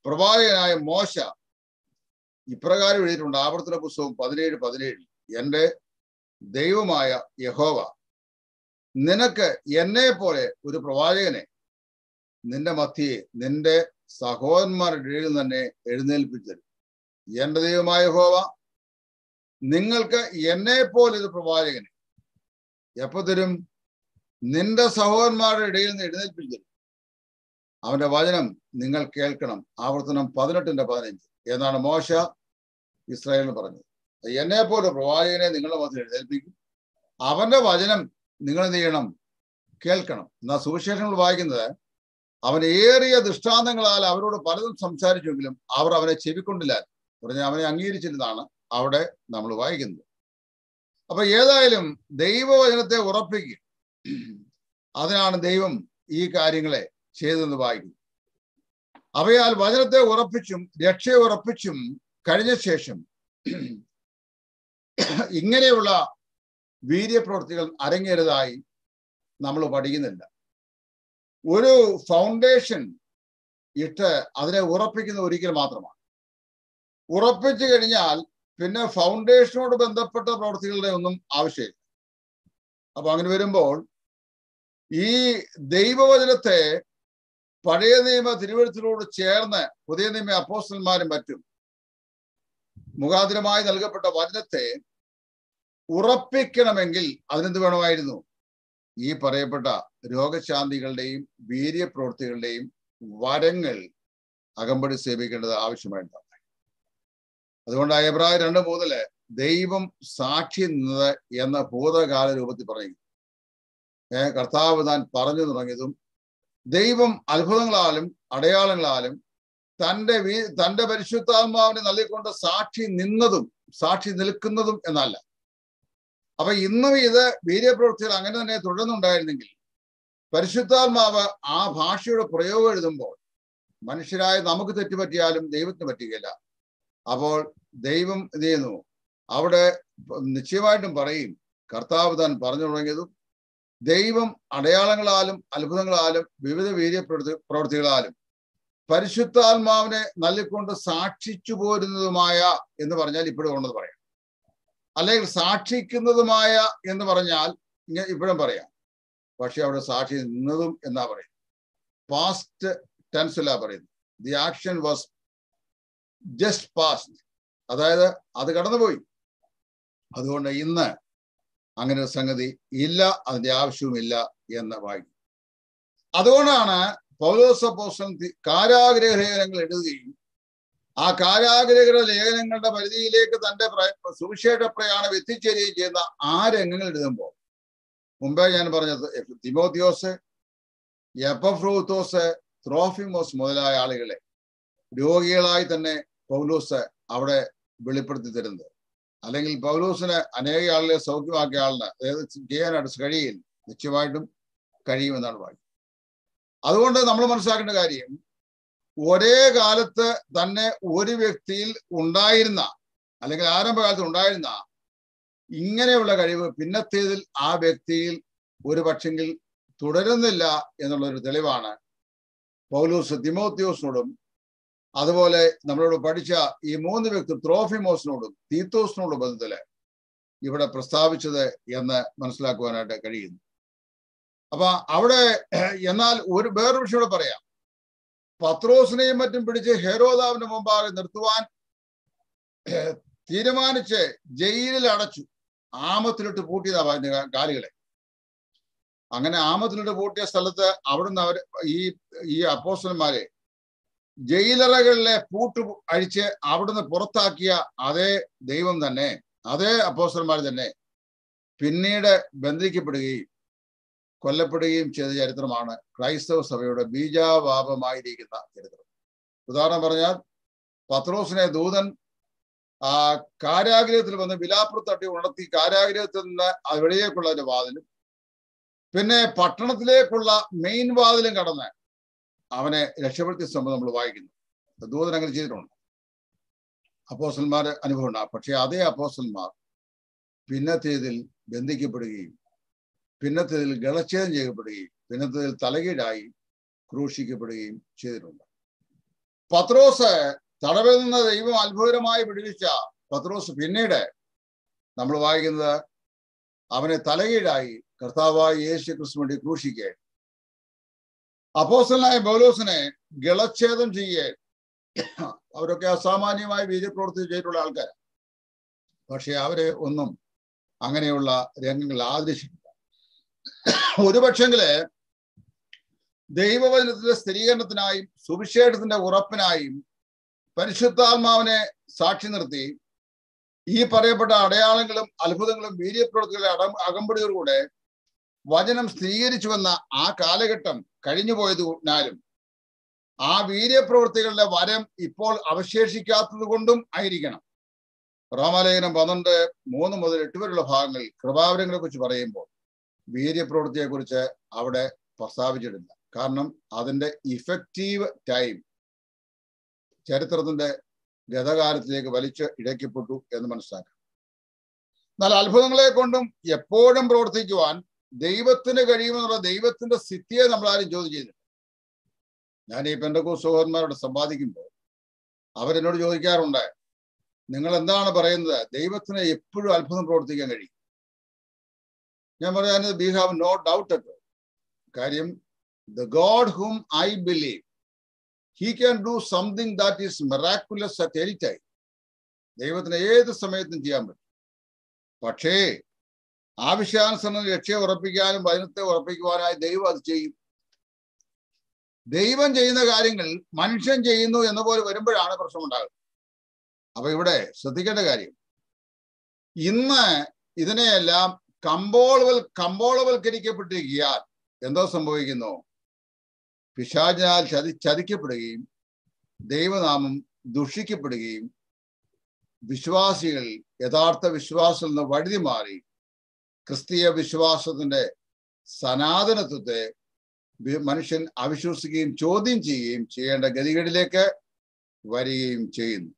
പ്രവാചകനായ മോശ ഇപ്രകാരം എഴുതിയിട്ടുണ്ട് ആവർത്തന പുസ്തകം പതിനേഴ് പതിനേഴിൽ എൻ്റെ ദൈവമായ യഹോവ നിനക്ക് എന്നെ പോലെ ഒരു പ്രവാചകനെ നിന്റെ മധ്യയെ നിന്റെ സഹോദരന്മാരുടെ ഇടയിൽ തന്നെ എഴുന്നേൽപ്പിച്ചത് എന്റെ ദൈവമായ യഹോവ നിങ്ങൾക്ക് എന്നെ പോലെ ഒരു പ്രവാചകനെ എപ്പോ തരും നിന്റെ സഹോദരന്മാരുടെ ഇടയിൽ നിന്ന് എഴുന്നേൽപ്പിച്ചു തരും അവന്റെ വചനം നിങ്ങൾ കേൾക്കണം ആവർത്തനം പതിനെട്ടിന്റെ പതിനഞ്ച് എന്നാണ് മോശ ഇസ്രായേലിന് പറഞ്ഞത് എന്നെ പോലെ പ്രവാചകനെ നിങ്ങളുടെ മധ്യ എഴുന്നേൽപ്പിക്കും അവന്റെ വചനം നിങ്ങൾ എന്ത് ചെയ്യണം കേൾക്കണം എന്നാ സുവിശേഷങ്ങൾ വായിക്കുന്നത് അവൻ ഏറിയ ദൃഷ്ടാന്തങ്ങളാൽ അവരോട് പലതും സംസാരിച്ചെങ്കിലും അവർ അവനെ ചെവിക്കൊണ്ടില്ല പറഞ്ഞ അവനെ അംഗീകരിച്ചിരുന്നാണ് അവിടെ നമ്മൾ വായിക്കുന്നത് അപ്പൊ ഏതായാലും ദൈവവചനത്തെ ഉറപ്പിക്കുക അതിനാണ് ദൈവം ഈ കാര്യങ്ങളെ ചെയ്തെന്ന് വായിക്കുന്നു അവയാൽ വചനത്തെ ഉറപ്പിച്ചും രക്ഷയെ ഉറപ്പിച്ചും കഴിഞ്ഞ ശേഷം ഇങ്ങനെയുള്ള വീര്യപ്രവൃത്തികൾ അരങ്ങേറതായി നമ്മൾ പഠിക്കുന്നില്ല ഒരു ഫൗണ്ടേഷൻ ഇട്ട് അതിനെ ഉറപ്പിക്കുന്ന ഒരിക്കൽ മാത്രമാണ് ഉറപ്പിച്ചു കഴിഞ്ഞാൽ പിന്നെ ഫൗണ്ടേഷനോട് ബന്ധപ്പെട്ട പ്രവൃത്തികളുടെ ഒന്നും ആവശ്യമില്ല അപ്പൊ അങ്ങനെ വരുമ്പോൾ ഈ ദൈവവചനത്തെ പഴയ നിയമ തിരുവഴുത്തിനോട് ചേർന്ന് പുതിയ നിയമ അപ്പോസ്റ്റന്മാരും മറ്റും മുഖാതിരമായി നൽകപ്പെട്ട വചനത്തെ ഉറപ്പിക്കണമെങ്കിൽ അതിനെന്ത് വേണമായിരുന്നു ഈ പറയപ്പെട്ട രോഗശാന്തികളുടെയും വീര്യപ്രവൃത്തികളുടെയും വരങ്ങൾ അകമ്പടി സേവിക്കേണ്ടത് ആവശ്യമായിട്ടാണ് അതുകൊണ്ട് അഭിപ്രായം രണ്ട് മൂന്നില് ദൈവം സാക്ഷി നിന്നത് എന്ന ഭൂതകാല രൂപത്തിൽ പറയുന്നു ഏർ കർത്താവ് താൻ പറഞ്ഞു തുടങ്ങിയതും ദൈവം അത്ഭുതങ്ങളാലും അടയാളങ്ങളാലും തന്റെ വീ തന്റെ പരിശുദ്ധാത്മാവിനെ നൽകിക്കൊണ്ട് സാക്ഷി നിന്നതും സാക്ഷി നിൽക്കുന്നതും എന്നല്ല അപ്പൊ ഇന്നും ഇത് വീര്യപ്രവൃത്തികൾ അങ്ങനെ തന്നെ തുടർന്നുണ്ടായിരുന്നെങ്കിൽ പരിശുദ്ധാത്മാവ് ആ ഭാഷയുടെ പ്രയോഗം എഴുതുമ്പോൾ മനുഷ്യരായ നമുക്ക് തെറ്റുപറ്റിയാലും ദൈവത്തിന് പറ്റുകയില്ല അപ്പോൾ ദൈവം എന്ത് ചെയ്യുന്നു അവിടെ നിശ്ചയമായിട്ടും പറയും കർത്താവ് താൻ പറഞ്ഞു തുടങ്ങിയതും ദൈവം അടയാളങ്ങളാലും അത്ഭുതങ്ങളാലും വിവിധ വീര്യ പ്രവൃത്തികളാലും പരിശുദ്ധാത്മാവിനെ നൽകിക്കൊണ്ട് സാക്ഷിച്ചു പോരുന്നതുമായ എന്ന് പറഞ്ഞാൽ ഇപ്പോഴും ഉണ്ടെന്ന് പറയാം അല്ലെങ്കിൽ സാക്ഷിക്കുന്നതുമായ എന്ന് പറഞ്ഞാൽ ഇങ്ങനെ ഇപ്പോഴും പറയാം പക്ഷെ അവിടെ സാക്ഷി നിന്നതും എന്നാ പറയുന്നത് പാസ്റ്റ് ടെൻസിലാ പറയുന്നത് the action was just past അതായത് അത് കടന്നുപോയി അതുകൊണ്ട് ഇന്ന് അങ്ങനെ ഒരു സംഗതി ഇല്ല അതിന്റെ ആവശ്യവുമില്ല എന്ന് വായിക്കും അതുകൊണ്ടാണ് പൗലോസ പോസ്റ്റൻ കാരാഗ്രഹ ലേഖനങ്ങൾ എഴുതുകയും ആ കാരാഗ്രഹ ലേഖനങ്ങളുടെ പരിധിയിലേക്ക് തന്റെ സുവിശേഷ പ്രയാണം എത്തിച്ചേരുകയും ചെയ്യുന്ന ആ രംഗങ്ങൾ എഴുതുമ്പോൾ മുമ്പേ ഞാൻ പറഞ്ഞത് തിമോത്തിയോസ് എപ്പഫ്രൂത്തോസ് ത്രോഫിമോസ് മുതലായ ആളുകളെ രോഗികളായി തന്നെ പൗലൂസ് അവിടെ വെളിപ്പെടുത്തി തരുന്നത് അല്ലെങ്കിൽ പൗലൂസിന് അനേക ആളുകളെ സൗഖ്യമാക്കിയ ആളിന് അതായത് ചെയ്യാനായിട്ട് കഴിയില്ല നിശ്ചയമായിട്ടും കഴിയുമെന്നാണ് പറയുന്നത് അതുകൊണ്ട് നമ്മൾ മനസ്സിലാക്കേണ്ട കാര്യം ഒരേ കാലത്ത് തന്നെ ഒരു വ്യക്തിയിൽ ഉണ്ടായിരുന്ന അല്ലെങ്കിൽ ആരംഭകാലത്ത് ഉണ്ടായിരുന്ന ഇങ്ങനെയുള്ള കഴിവ് പിന്നത്തേതിൽ ആ വ്യക്തിയിൽ ഒരു പക്ഷെങ്കിൽ തുടരുന്നില്ല എന്നുള്ള ഒരു തെളിവാണ് പൗലൂസ് തിമോത്യോസിനോടും അതുപോലെ നമ്മളോട് പഠിച്ച ഈ മൂന്ന് വ്യക്തി ത്രോഫിമോസിനോടും തീത്തോസിനോടും ബന്ധത്തില് ഇവിടെ പ്രസ്താവിച്ചത് എന്ന് മനസ്സിലാക്കുവാനായിട്ട് കഴിയുന്നു അപ്പൊ അവിടെ എന്നാൽ ഒരു വേറൊരു വിഷയം കൂടെ പറയാം പത്രോസിനെയും മറ്റും പിടിച്ച് ഹെരോദാവിന്റെ മുമ്പാകെ നിർത്തുവാൻ തീരുമാനിച്ച് ജയിലിൽ അടച്ചു ആമത്തിലിട്ട് പൂട്ടിയതാ പറഞ്ഞ കാലുകളെ അങ്ങനെ ആമത്തിലിട്ട് പൂട്ടിയ സ്ഥലത്ത് അവിടുന്ന് അവർ ഈ ഈ അപ്പോസ്റ്റന്മാരെ ജയിലറകളിലെ പൂട്ട് അഴിച്ച് അവിടുന്ന് പുറത്താക്കിയ അതേ ദൈവം തന്നെ അതേ അപ്പോസ്റ്റന്മാർ തന്നെ പിന്നീട് ബന്ധിക്കപ്പെടുകയും കൊല്ലപ്പെടുകയും ചെയ്ത ചരിത്രമാണ് ക്രൈസ്തവ സഭയുടെ ബീജാവാപമായിരിക്കുന്ന ചരിത്രം ഉദാഹരണം പറഞ്ഞാൽ പത്രോസിനെ ദൂതൻ ആ കാരാഗ്രഹത്തിൽ വന്ന് വിലാപ്പുറത്തട്ടി ഉണർത്തി കാരാഗ്രഹത്തിൽ നിന്ന് അത് വെളിയേക്കുള്ള ഒരു വാതിലും പിന്നെ പട്ടണത്തിലേക്കുള്ള മെയിൻ വാതിലും കടന്ന് അവനെ രക്ഷപ്പെടുത്തിയ സംഭവം നമ്മൾ വായിക്കുന്നു ദൂതൻ അങ്ങനെ ചെയ്തിട്ടുണ്ട് അപ്പോസ്റ്റന്മാർ അനുഭവം ഉണ്ടാകും പക്ഷെ അതേ അപ്പോസ്റ്റന്മാർ പിന്നത്തേതിൽ ബന്ധിക്കപ്പെടുകയും പിന്നത്തേതിൽ ഗളച്ഛേദം ചെയ്യപ്പെടുകയും പിന്നത്തേതിൽ തലകീഴായി ക്രൂശിക്കപ്പെടുകയും ചെയ്തിട്ടുണ്ട് പത്രോസ് തടവിൽ നിന്ന് ദൈവം അത്ഭുതകരമായി വിടുവിച്ച പത്രോസ് പിന്നീട് നമ്മൾ വായിക്കുന്നത് അവനെ തലകീഴായി കർത്താവായ യേശു ക്രിസ്തു വേണ്ടി ക്രൂശിക്കുക അപ്പോസ്റ്റലായ പൗലോസിനെ ഗളച്ഛേദം ചെയ്യേ അവരൊക്കെ അസാമാന്യമായ വീര്യപ്രവൃത്തി ചെയ്തിട്ടുള്ള ആൾക്കാരാണ് പക്ഷെ അവരെ ഒന്നും അങ്ങനെയുള്ള രംഗങ്ങൾ ആദരിച്ചിട്ടില്ല ഒരുപക്ഷെങ്കില് ദൈവവചനത്തിന്റെ സ്ഥിരീകരണത്തിനായും സുവിശേഷത്തിന്റെ ഉറപ്പിനായും പരിശുദ്ധാത്മാവിനെ സാക്ഷി നിർത്തി ഈ പറയപ്പെട്ട അടയാളങ്ങളും അത്ഭുതങ്ങളും വീര്യപ്രവൃത്തികളുടെ അട അകമ്പടിയോടുകൂടെ വചനം സ്ഥിരീകരിച്ചുവെന്ന ആ കാലഘട്ടം കഴിഞ്ഞു പോയതിനാലും ആ വീര്യപ്രവൃത്തികളുടെ വരം ഇപ്പോൾ അവശേഷിക്കാത്തത് കൊണ്ടും ആയിരിക്കണം റോമാലേഖനം പന്ത്രണ്ട് മൂന്ന് മുതൽ എട്ട് വരെയുള്ള ഭാഗങ്ങളിൽ കൃപാവരങ്ങളെ കുറിച്ച് പറയുമ്പോൾ വീര്യപ്രവൃത്തിയെ കുറിച്ച് അവിടെ പ്രസ്താവിച്ചിട്ടില്ല കാരണം അതിന്റെ ഇഫക്റ്റീവ് ടൈം ചരിത്രത്തിന്റെ ഗതകാലത്തിലേക്ക് വലിച്ച് ഇടയ്ക്കപ്പെട്ടു എന്ന് മനസ്സിലാക്കാം എന്നാൽ അത്ഭുതങ്ങളെ കൊണ്ടും എപ്പോഴും പ്രവർത്തിക്കുവാൻ ദൈവത്തിന് കഴിയുമെന്നുള്ള ദൈവത്തിന്റെ സ്ഥിതിയെ നമ്മൾ ആരും ചോദ്യം ചെയ്തില്ല ഞാൻ ഈ പെന്തക്കോ സഹോദരന്മാരോട് സംവാദിക്കുമ്പോൾ അവരെന്നോട് ചോദിക്കാറുണ്ട് നിങ്ങൾ എന്താണ് പറയുന്നത് ദൈവത്തിന് എപ്പോഴും അത്ഭുതം പ്രവർത്തിക്കാൻ കഴിയും ഞാൻ പറയുന്നത് we have no doubt at കാര്യം the God hmm I believe he can do something that is miraculous at any time ദൈവത്തിന് ഏത് സമയത്തും ചെയ്യാൻ പറ്റും പക്ഷേ ആവശ്യാനുസരണം രക്ഷയെ ഉറപ്പിക്കാനും വചനത്തെ ഉറപ്പിക്കുവാനായി ദൈവം അത് ചെയ്യും ദൈവം ചെയ്യുന്ന കാര്യങ്ങൾ മനുഷ്യൻ ചെയ്യുന്നു എന്ന പോലെ വരുമ്പോഴാണ് പ്രശ്നമുണ്ടാകുന്നത് അപ്പൊ ഇവിടെ ശ്രദ്ധിക്കേണ്ട കാര്യം ഇന്ന് ഇതിനെയെല്ലാം കമ്പോളവൽ കമ്പോളവൽക്കരിക്കപ്പെട്ടിരിക്കാൻ എന്തോ സംഭവിക്കുന്നു പിശാചിനാൽ ചതി ചതിക്കപ്പെടുകയും ദൈവനാമം ദുഷിക്കപ്പെടുകയും വിശ്വാസികൾ യഥാർത്ഥ വിശ്വാസത്തിൽ നിന്ന് വഴുതി മാറി ക്രിസ്തീയ വിശ്വാസത്തിന്റെ സനാതനത്വത്തെ മനുഷ്യൻ അവിശ്വസിക്കുകയും ചോദ്യം ചെയ്യുകയും ചെയ്യേണ്ട ഗതികളിലേക്ക് വരികയും ചെയ്യുന്നു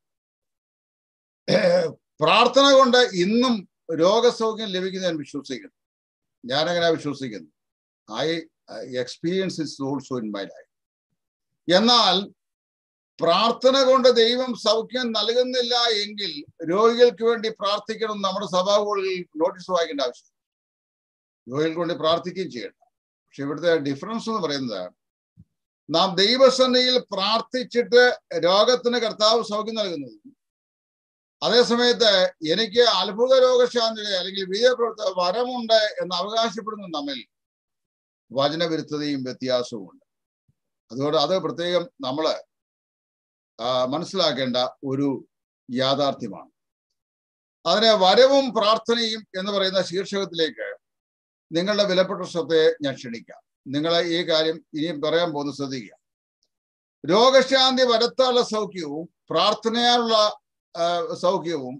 പ്രാർത്ഥന കൊണ്ട് ഇന്നും രോഗസൗഖ്യം ലഭിക്കുന്ന ഞാൻ വിശ്വസിക്കുന്നു ഞാനങ്ങനെ വിശ്വസിക്കുന്നു I experience is also in my life എന്നാൽ പ്രാർത്ഥന കൊണ്ട് ദൈവം സൗഖ്യം നൽകുന്നില്ല എങ്കിൽ രോഗികൾക്ക് വേണ്ടി പ്രാർത്ഥിക്കണം നമ്മുടെ സഭാകളിൽ നോട്ടീസ് വായിക്കേണ്ട ആവശ്യം രോഗികൾക്ക് വേണ്ടി പ്രാർത്ഥിക്കുകയും ചെയ്യണം പക്ഷെ ഇവിടുത്തെ ഡിഫറൻസ് എന്ന് പറയുന്നത് നാം ദൈവസന്നയിൽ പ്രാർത്ഥിച്ചിട്ട് രോഗത്തിന് കർത്താവ് സൗഖ്യം നൽകുന്നത് അതേസമയത്ത് എനിക്ക് അത്ഭുത രോഗശാന്തി അല്ലെങ്കിൽ വീര്യപ്രവർത്ത വരമുണ്ട് എന്ന് അവകാശപ്പെടുന്നു തമ്മിൽ വചനവിരുദ്ധതയും വ്യത്യാസവും ഉണ്ട് അതുകൊണ്ട് അത് പ്രത്യേകം നമ്മൾ മനസ്സിലാക്കേണ്ട ഒരു യാഥാർത്ഥ്യമാണ് അതിനെ വരവും പ്രാർത്ഥനയും എന്ന് പറയുന്ന ശീർഷകത്തിലേക്ക് നിങ്ങളുടെ വിലപ്പെട്ട ശ്രദ്ധയെ ഞാൻ ക്ഷണിക്കാം നിങ്ങളെ ഈ കാര്യം ഇനിയും പറയാൻ പോകുന്ന ശ്രദ്ധിക്കുക രോഗശാന്തി വരുത്താനുള്ള സൗഖ്യവും പ്രാർത്ഥനയാലുള്ള സൗഖ്യവും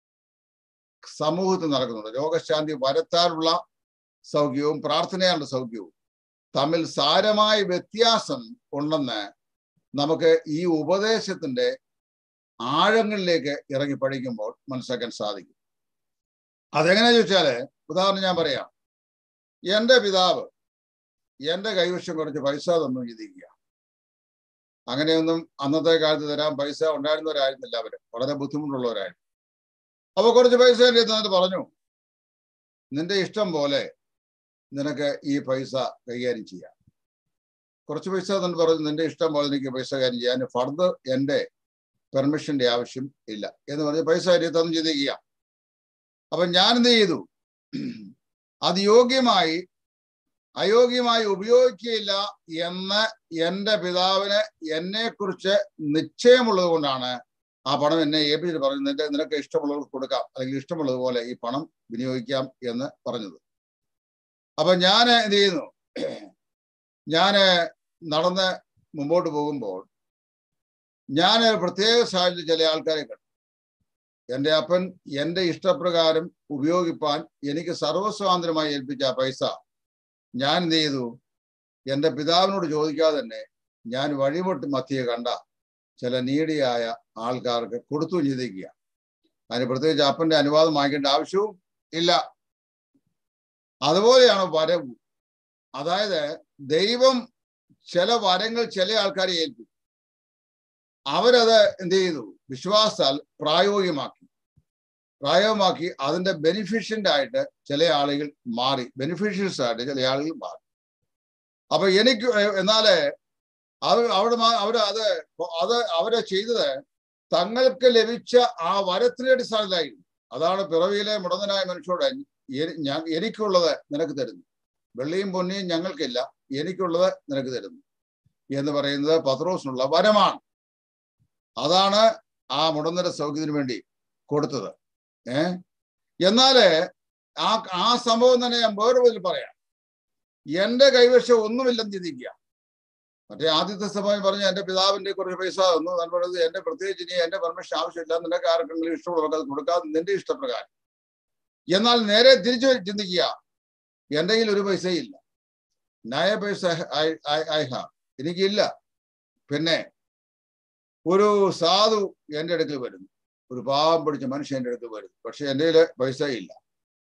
സമൂഹത്തിൽ നടക്കുന്നുണ്ട് രോഗശാന്തി വരുത്താനുള്ള സൗഖ്യവും പ്രാർത്ഥനയാലുള്ള സൗഖ്യവും തമ്മിൽ സാരമായ വ്യത്യാസം ഉണ്ടെന്ന് നമുക്ക് ഈ ഉപദേശത്തിന്റെ ആഴങ്ങളിലേക്ക് ഇറങ്ങി പഠിക്കുമ്പോൾ മനസ്സിലാക്കാൻ സാധിക്കും അതെങ്ങനെയാ ചോദിച്ചാല് ഉദാഹരണം ഞാൻ പറയാം എൻ്റെ പിതാവ് എൻ്റെ കൈവശം കുറച്ച് പൈസ തന്നു ചിന്തിക്കുക അങ്ങനെയൊന്നും അന്നത്തെ കാലത്ത് തരാൻ പൈസ ഉണ്ടായിരുന്നവരായിരുന്നില്ല അവര് വളരെ ബുദ്ധിമുട്ടുള്ളവരായിരുന്നു അപ്പൊ കുറച്ച് പൈസ എൻ്റെ തന്നിട്ട് പറഞ്ഞു നിന്റെ ഇഷ്ടം പോലെ നിനക്ക് ഈ പൈസ കൈകാര്യം ചെയ്യാം കുറച്ച് പൈസ തന്നെ പറഞ്ഞു നിന്റെ ഇഷ്ടം പോലെ എനിക്ക് പൈസ കാര്യം ചെയ്യാൻ ഫർദർ എൻ്റെ പെർമിഷന്റെ ആവശ്യം ഇല്ല എന്ന് പറഞ്ഞ് പൈസ കാര്യം തന്നു ചിന്തിക്കുക അപ്പൊ ഞാൻ എന്ത് ചെയ്തു അത് യോഗ്യമായി അയോഗ്യമായി ഉപയോഗിക്കുകയില്ല എന്ന് എൻ്റെ പിതാവിന് എന്നെ കുറിച്ച് നിശ്ചയമുള്ളത് കൊണ്ടാണ് ആ പണം എന്നെ ഏൽപ്പിച്ചിട്ട് പറഞ്ഞു നിന്റെ നിനക്ക് ഇഷ്ടമുള്ളത് കൊടുക്കാം അല്ലെങ്കിൽ ഇഷ്ടമുള്ളതുപോലെ ഈ പണം വിനിയോഗിക്കാം എന്ന് പറഞ്ഞത് അപ്പൊ ഞാൻ എന്ത് ചെയ്യുന്നു ഞാൻ നടന്ന് മുമ്പോട്ട് പോകുമ്പോൾ ഞാൻ പ്രത്യേക സാഹചര്യത്തിൽ ചില ആൾക്കാരെ കണ്ടു എൻ്റെ അപ്പൻ എൻ്റെ ഇഷ്ടപ്രകാരം ഉപയോഗിപ്പാൻ എനിക്ക് സർവസ്വാതന്ത്ര്യമായി ഏൽപ്പിച്ച ആ പൈസ ഞാൻ എന്ത് ചെയ്തു എൻ്റെ പിതാവിനോട് ചോദിക്കാതെ തന്നെ ഞാൻ വഴിമുട്ട് മധ്യയെ കണ്ട ചില നീടിയായ ആൾക്കാർക്ക് കൊടുത്തു ചിന്തിക്കുക അതിന് പ്രത്യേകിച്ച് അപ്പന്റെ അനുവാദം വാങ്ങിക്കേണ്ട ആവശ്യവും ഇല്ല അതുപോലെയാണ് വരവും അതായത് ദൈവം ചില വരങ്ങൾ ചില ആൾക്കാരെ ഏൽപ്പിക്കും അവരത് എന്ത് ചെയ്തു വിശ്വാസാൽ പ്രായോഗികമാക്കി പ്രായോഗമാക്കി അതിന്റെ ബെനിഫിഷ്യന്റ് ആയിട്ട് ചില ആളുകൾ മാറി ബെനിഫിഷ്യൽസ് ആയിട്ട് ചില ആളുകൾ മാറി അപ്പൊ എനിക്ക് എന്നാല് അവർ അവിടെ അവർ അത് അത് അവരെ ചെയ്തത് തങ്ങൾക്ക് ലഭിച്ച ആ വരത്തിന്റെ അടിസ്ഥാനത്തിലായിരുന്നു അതാണ് പിറവിയിലെ മുടന്തനായ മനുഷ്യരോട് ഞാൻ എനിക്കുള്ളത് നിനക്ക് തരുന്നു വെള്ളിയും പൊന്നിയും ഞങ്ങൾക്കില്ല എനിക്കുള്ളത് നിനക്ക് തരുന്നു എന്ന് പറയുന്നത് പത്രോസിനുള്ള വരമാണ് അതാണ് ആ മുടന്തര സൗഖ്യത്തിന് വേണ്ടി കൊടുത്തത് ഏ എന്നാല് ആ ആ സംഭവം തന്നെ ഞാൻ വേറെ വിധത്തിൽ പറയാം എന്റെ കൈവശം ഒന്നുമില്ലെന്ന് ചിന്തിക്കുക മറ്റേ ആദ്യത്തെ സമയം പറഞ്ഞ എന്റെ പിതാവിന്റെ കുറച്ച് പൈസ തന്നു ഞാൻ പറഞ്ഞത് എന്റെ പ്രത്യേകിച്ച് ഇനി എന്റെ പെർമിഷൻ ആവശ്യമില്ല നിനക്ക് ആർക്കെങ്കിലും ഇഷ്ടമുള്ളവർക്ക് അത് കൊടുക്കാതെ നിന്റെ ഇഷ്ടപ്രകാരം എന്നാൽ നേരെ തിരിച്ചു ചിന്തിക്കുക എന്റെ കയ്യിൽ ഒരു പൈസയില്ല നയ പൈസ ഐ ഹാവ് എനിക്കില്ല പിന്നെ ഒരു സാധു എൻ്റെ അടുക്കൽ വരുന്നു ഒരു പാവം പിടിച്ച മനുഷ്യൻ എൻ്റെ അടുത്ത് വരുന്നു പക്ഷെ എൻ്റെ കയ്യിൽ പൈസ ഇല്ല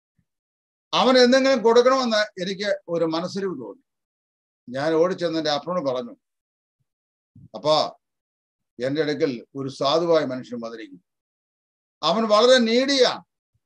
അവൻ എന്തെങ്കിലും കൊടുക്കണമെന്ന് എനിക്ക് ഒരു മനസ്സിരിവ് തോന്നി ഞാൻ ഓടിച്ചെന്ന് എൻ്റെ അപ്പനോട് പറഞ്ഞു അപ്പാ എൻ്റെ അടുക്കൽ ഒരു സാധുവായ മനുഷ്യൻ വന്നിരിക്കുന്നു അവൻ വളരെ നീടിയാണ്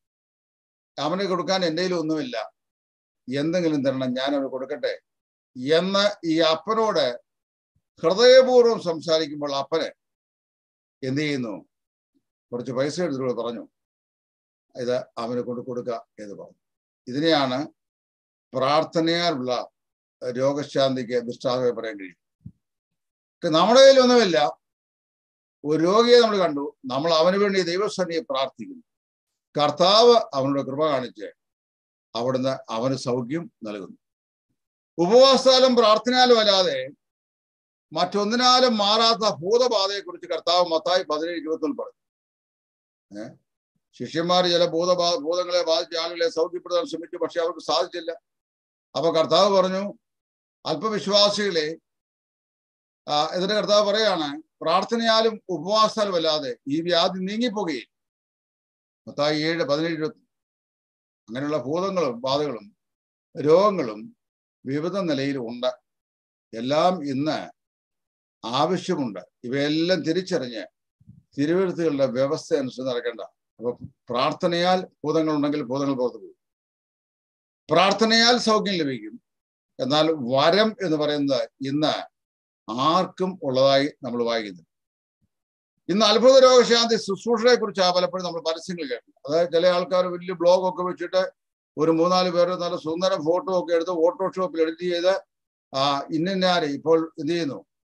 അവന് കൊടുക്കാൻ എൻ്റെ ഒന്നുമില്ല എന്തെങ്കിലും തരണം ഞാനവന് കൊടുക്കട്ടെ എന്ന് ഈ അപ്പനോട് ഹൃദയപൂർവ്വം സംസാരിക്കുമ്പോൾ അപ്പന് എന്ത് ചെയ്യുന്നു കുറച്ച് പൈസ എടുത്തിട്ട് പറഞ്ഞു ഇത് അവന് കൊണ്ട് കൊടുക്കുക എന്ന് പറഞ്ഞു ഇതിനെയാണ് പ്രാർത്ഥനയാലുള്ള രോഗശാന്തിക്ക് ദൃഷ്ടാന്തമായി പറയാൻ കഴിയും നമ്മുടെ കയ്യിലൊന്നുമില്ല ഒരു രോഗിയെ നമ്മൾ കണ്ടു നമ്മൾ അവന് വേണ്ടി ദൈവസന്നിയെ പ്രാർത്ഥിക്കുന്നു കർത്താവ് അവനോട് കൃപ കാണിച്ച് അവിടുന്ന് അവന് സൗഖ്യം നൽകുന്നു ഉപവാസാലും പ്രാർത്ഥനയാലും അല്ലാതെ മറ്റൊന്നിനാലും മാറാത്ത ഭൂതബാധയെക്കുറിച്ച് കർത്താവ് മത്തായി പതിനേഴ് ഇരുപത്തൊന്ന് പറഞ്ഞു ഏഹ് ശിഷ്യന്മാർ ചില ഭൂതബാ ഭൂതങ്ങളെ ബാധിച്ച ആളുകളെ സൗഖ്യപ്പെടുത്താൻ ശ്രമിച്ചു പക്ഷെ അവർക്ക് സാധിച്ചില്ല അപ്പൊ കർത്താവ് പറഞ്ഞു അല്പവിശ്വാസികളെ എന്നിട്ട് കർത്താവ് പറയാണ് പ്രാർത്ഥനയാലും ഉപവാസാലും അല്ലാതെ ഈ വ്യാധി നീങ്ങിപ്പോകുകയും മത്തായി ഏഴ് പതിനേഴ് ഇരുപത്തി അങ്ങനെയുള്ള ഭൂതങ്ങളും ബാധകളും രോഗങ്ങളും വിവിധ നിലയിൽ ഉണ്ട് എല്ലാം ഇന്ന് ആവശ്യമുണ്ട് ഇവയെല്ലാം തിരിച്ചറിഞ്ഞ് തിരുവഴുത്തുകളുടെ വ്യവസ്ഥ അനുസരിച്ച് നടക്കേണ്ട അപ്പൊ പ്രാർത്ഥനയാൽ ഭൂതങ്ങൾ ഉണ്ടെങ്കിൽ ഭൂതങ്ങൾ പുറത്തു പോകും പ്രാർത്ഥനയാൽ സൗഖ്യം ലഭിക്കും എന്നാൽ വരം എന്ന് പറയുന്നത് ഇന്ന് ആർക്കും ഉള്ളതായി നമ്മൾ വായിക്കുന്നു ഇന്ന് അത്ഭുത രോഗശാന്തി ശുശ്രൂഷയെ കുറിച്ച് പലപ്പോഴും നമ്മൾ പരസ്യങ്ങൾ കേട്ടു അതായത് ചില ആൾക്കാർ വലിയ ബ്ലോഗ് ഒക്കെ വെച്ചിട്ട് ഒരു മൂന്നാല് പേര് നല്ല സുന്ദര ഫോട്ടോ ഒക്കെ എടുത്ത് ഫോട്ടോഷോപ്പിൽ എഡിറ്റ് ചെയ്ത് ആ ഇന്നാരെ ഇപ്പോൾ എന്ത് ചെയ്യുന്നു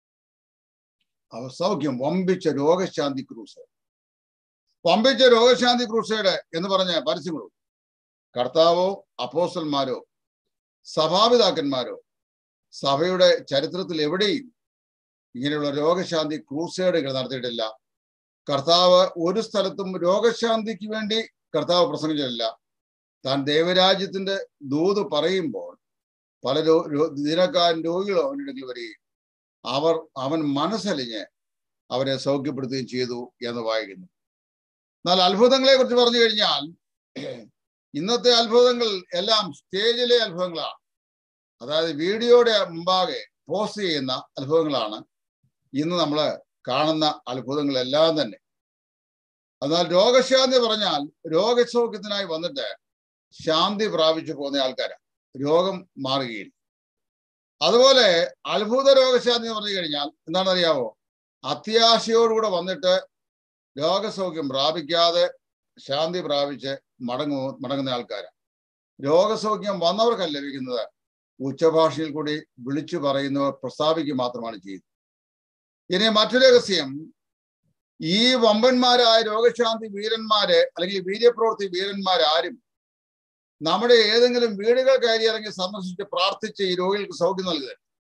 സൗഖ്യം വമ്പിച്ച രോഗശാന്തി ക്രൂസ് വമ്പിച്ച രോഗശാന്തി ക്രൂസയുടെ എന്ന് പറഞ്ഞ പരസ്യങ്ങളും കർത്താവോ അപ്പോസ്റ്റന്മാരോ സഭാപിതാക്കന്മാരോ സഭയുടെ ചരിത്രത്തിൽ എവിടെയും ഇങ്ങനെയുള്ള രോഗശാന്തി ക്രൂസേഡുകൾ നടത്തിയിട്ടില്ല കർത്താവ് ഒരു സ്ഥലത്തും രോഗശാന്തിക്ക് വേണ്ടി കർത്താവ് പ്രസംഗിച്ചിട്ടില്ല താൻ ദേവരാജ്യത്തിന്റെ ദൂത് പറയുമ്പോൾ പല രോ ദിനക്കാരൻ രോഗികളോ അവൻ്റെ അടുക്കൽ വരികയും അവർ അവൻ മനസ്സലിഞ്ഞ് അവരെ സൗഖ്യപ്പെടുത്തുകയും ചെയ്തു എന്ന് വായിക്കുന്നു എന്നാൽ അത്ഭുതങ്ങളെ കുറിച്ച് പറഞ്ഞു കഴിഞ്ഞാൽ ഇന്നത്തെ അത്ഭുതങ്ങൾ എല്ലാം സ്റ്റേജിലെ അത്ഭുതങ്ങളാണ് അതായത് വീഡിയോയുടെ മുമ്പാകെ പോസ്റ്റ് ചെയ്യുന്ന അത്ഭുതങ്ങളാണ് ഇന്ന് നമ്മൾ കാണുന്ന അത്ഭുതങ്ങളെല്ലാം തന്നെ എന്നാൽ രോഗശാന്തി പറഞ്ഞാൽ രോഗസൗഖ്യത്തിനായി വന്നിട്ട് ശാന്തി പ്രാപിച്ചു പോകുന്ന ആൾക്കാരാണ് രോഗം മാറുകയില്ല അതുപോലെ അത്ഭുത രോഗശാന്തി എന്ന് പറഞ്ഞു കഴിഞ്ഞാൽ എന്താണെന്ന് അറിയാവോ അത്യാശയോടുകൂടെ വന്നിട്ട് രോഗസൗഖ്യം പ്രാപിക്കാതെ ശാന്തി പ്രാപിച്ച് മടങ്ങു മടങ്ങുന്ന ആൾക്കാരാണ് രോഗസൗഖ്യം വന്നവർക്കല്ല ലഭിക്കുന്നത് ഉച്ചഭാഷയിൽ കൂടി വിളിച്ചു പറയുന്നവർ പ്രസ്താവിക്കുക മാത്രമാണ് ചെയ്യുന്നത് ഇനി മറ്റു രഹസ്യം ഈ വമ്പന്മാരായ രോഗശാന്തി വീരന്മാര് അല്ലെങ്കിൽ വീര്യപ്രവൃത്തി വീരന്മാരാരും നമ്മുടെ ഏതെങ്കിലും വീടുകൾ കയറി ഇറങ്ങി സന്ദർശിച്ച് പ്രാർത്ഥിച്ച് ഈ രോഗികൾക്ക് സൗഖ്യം നൽകുക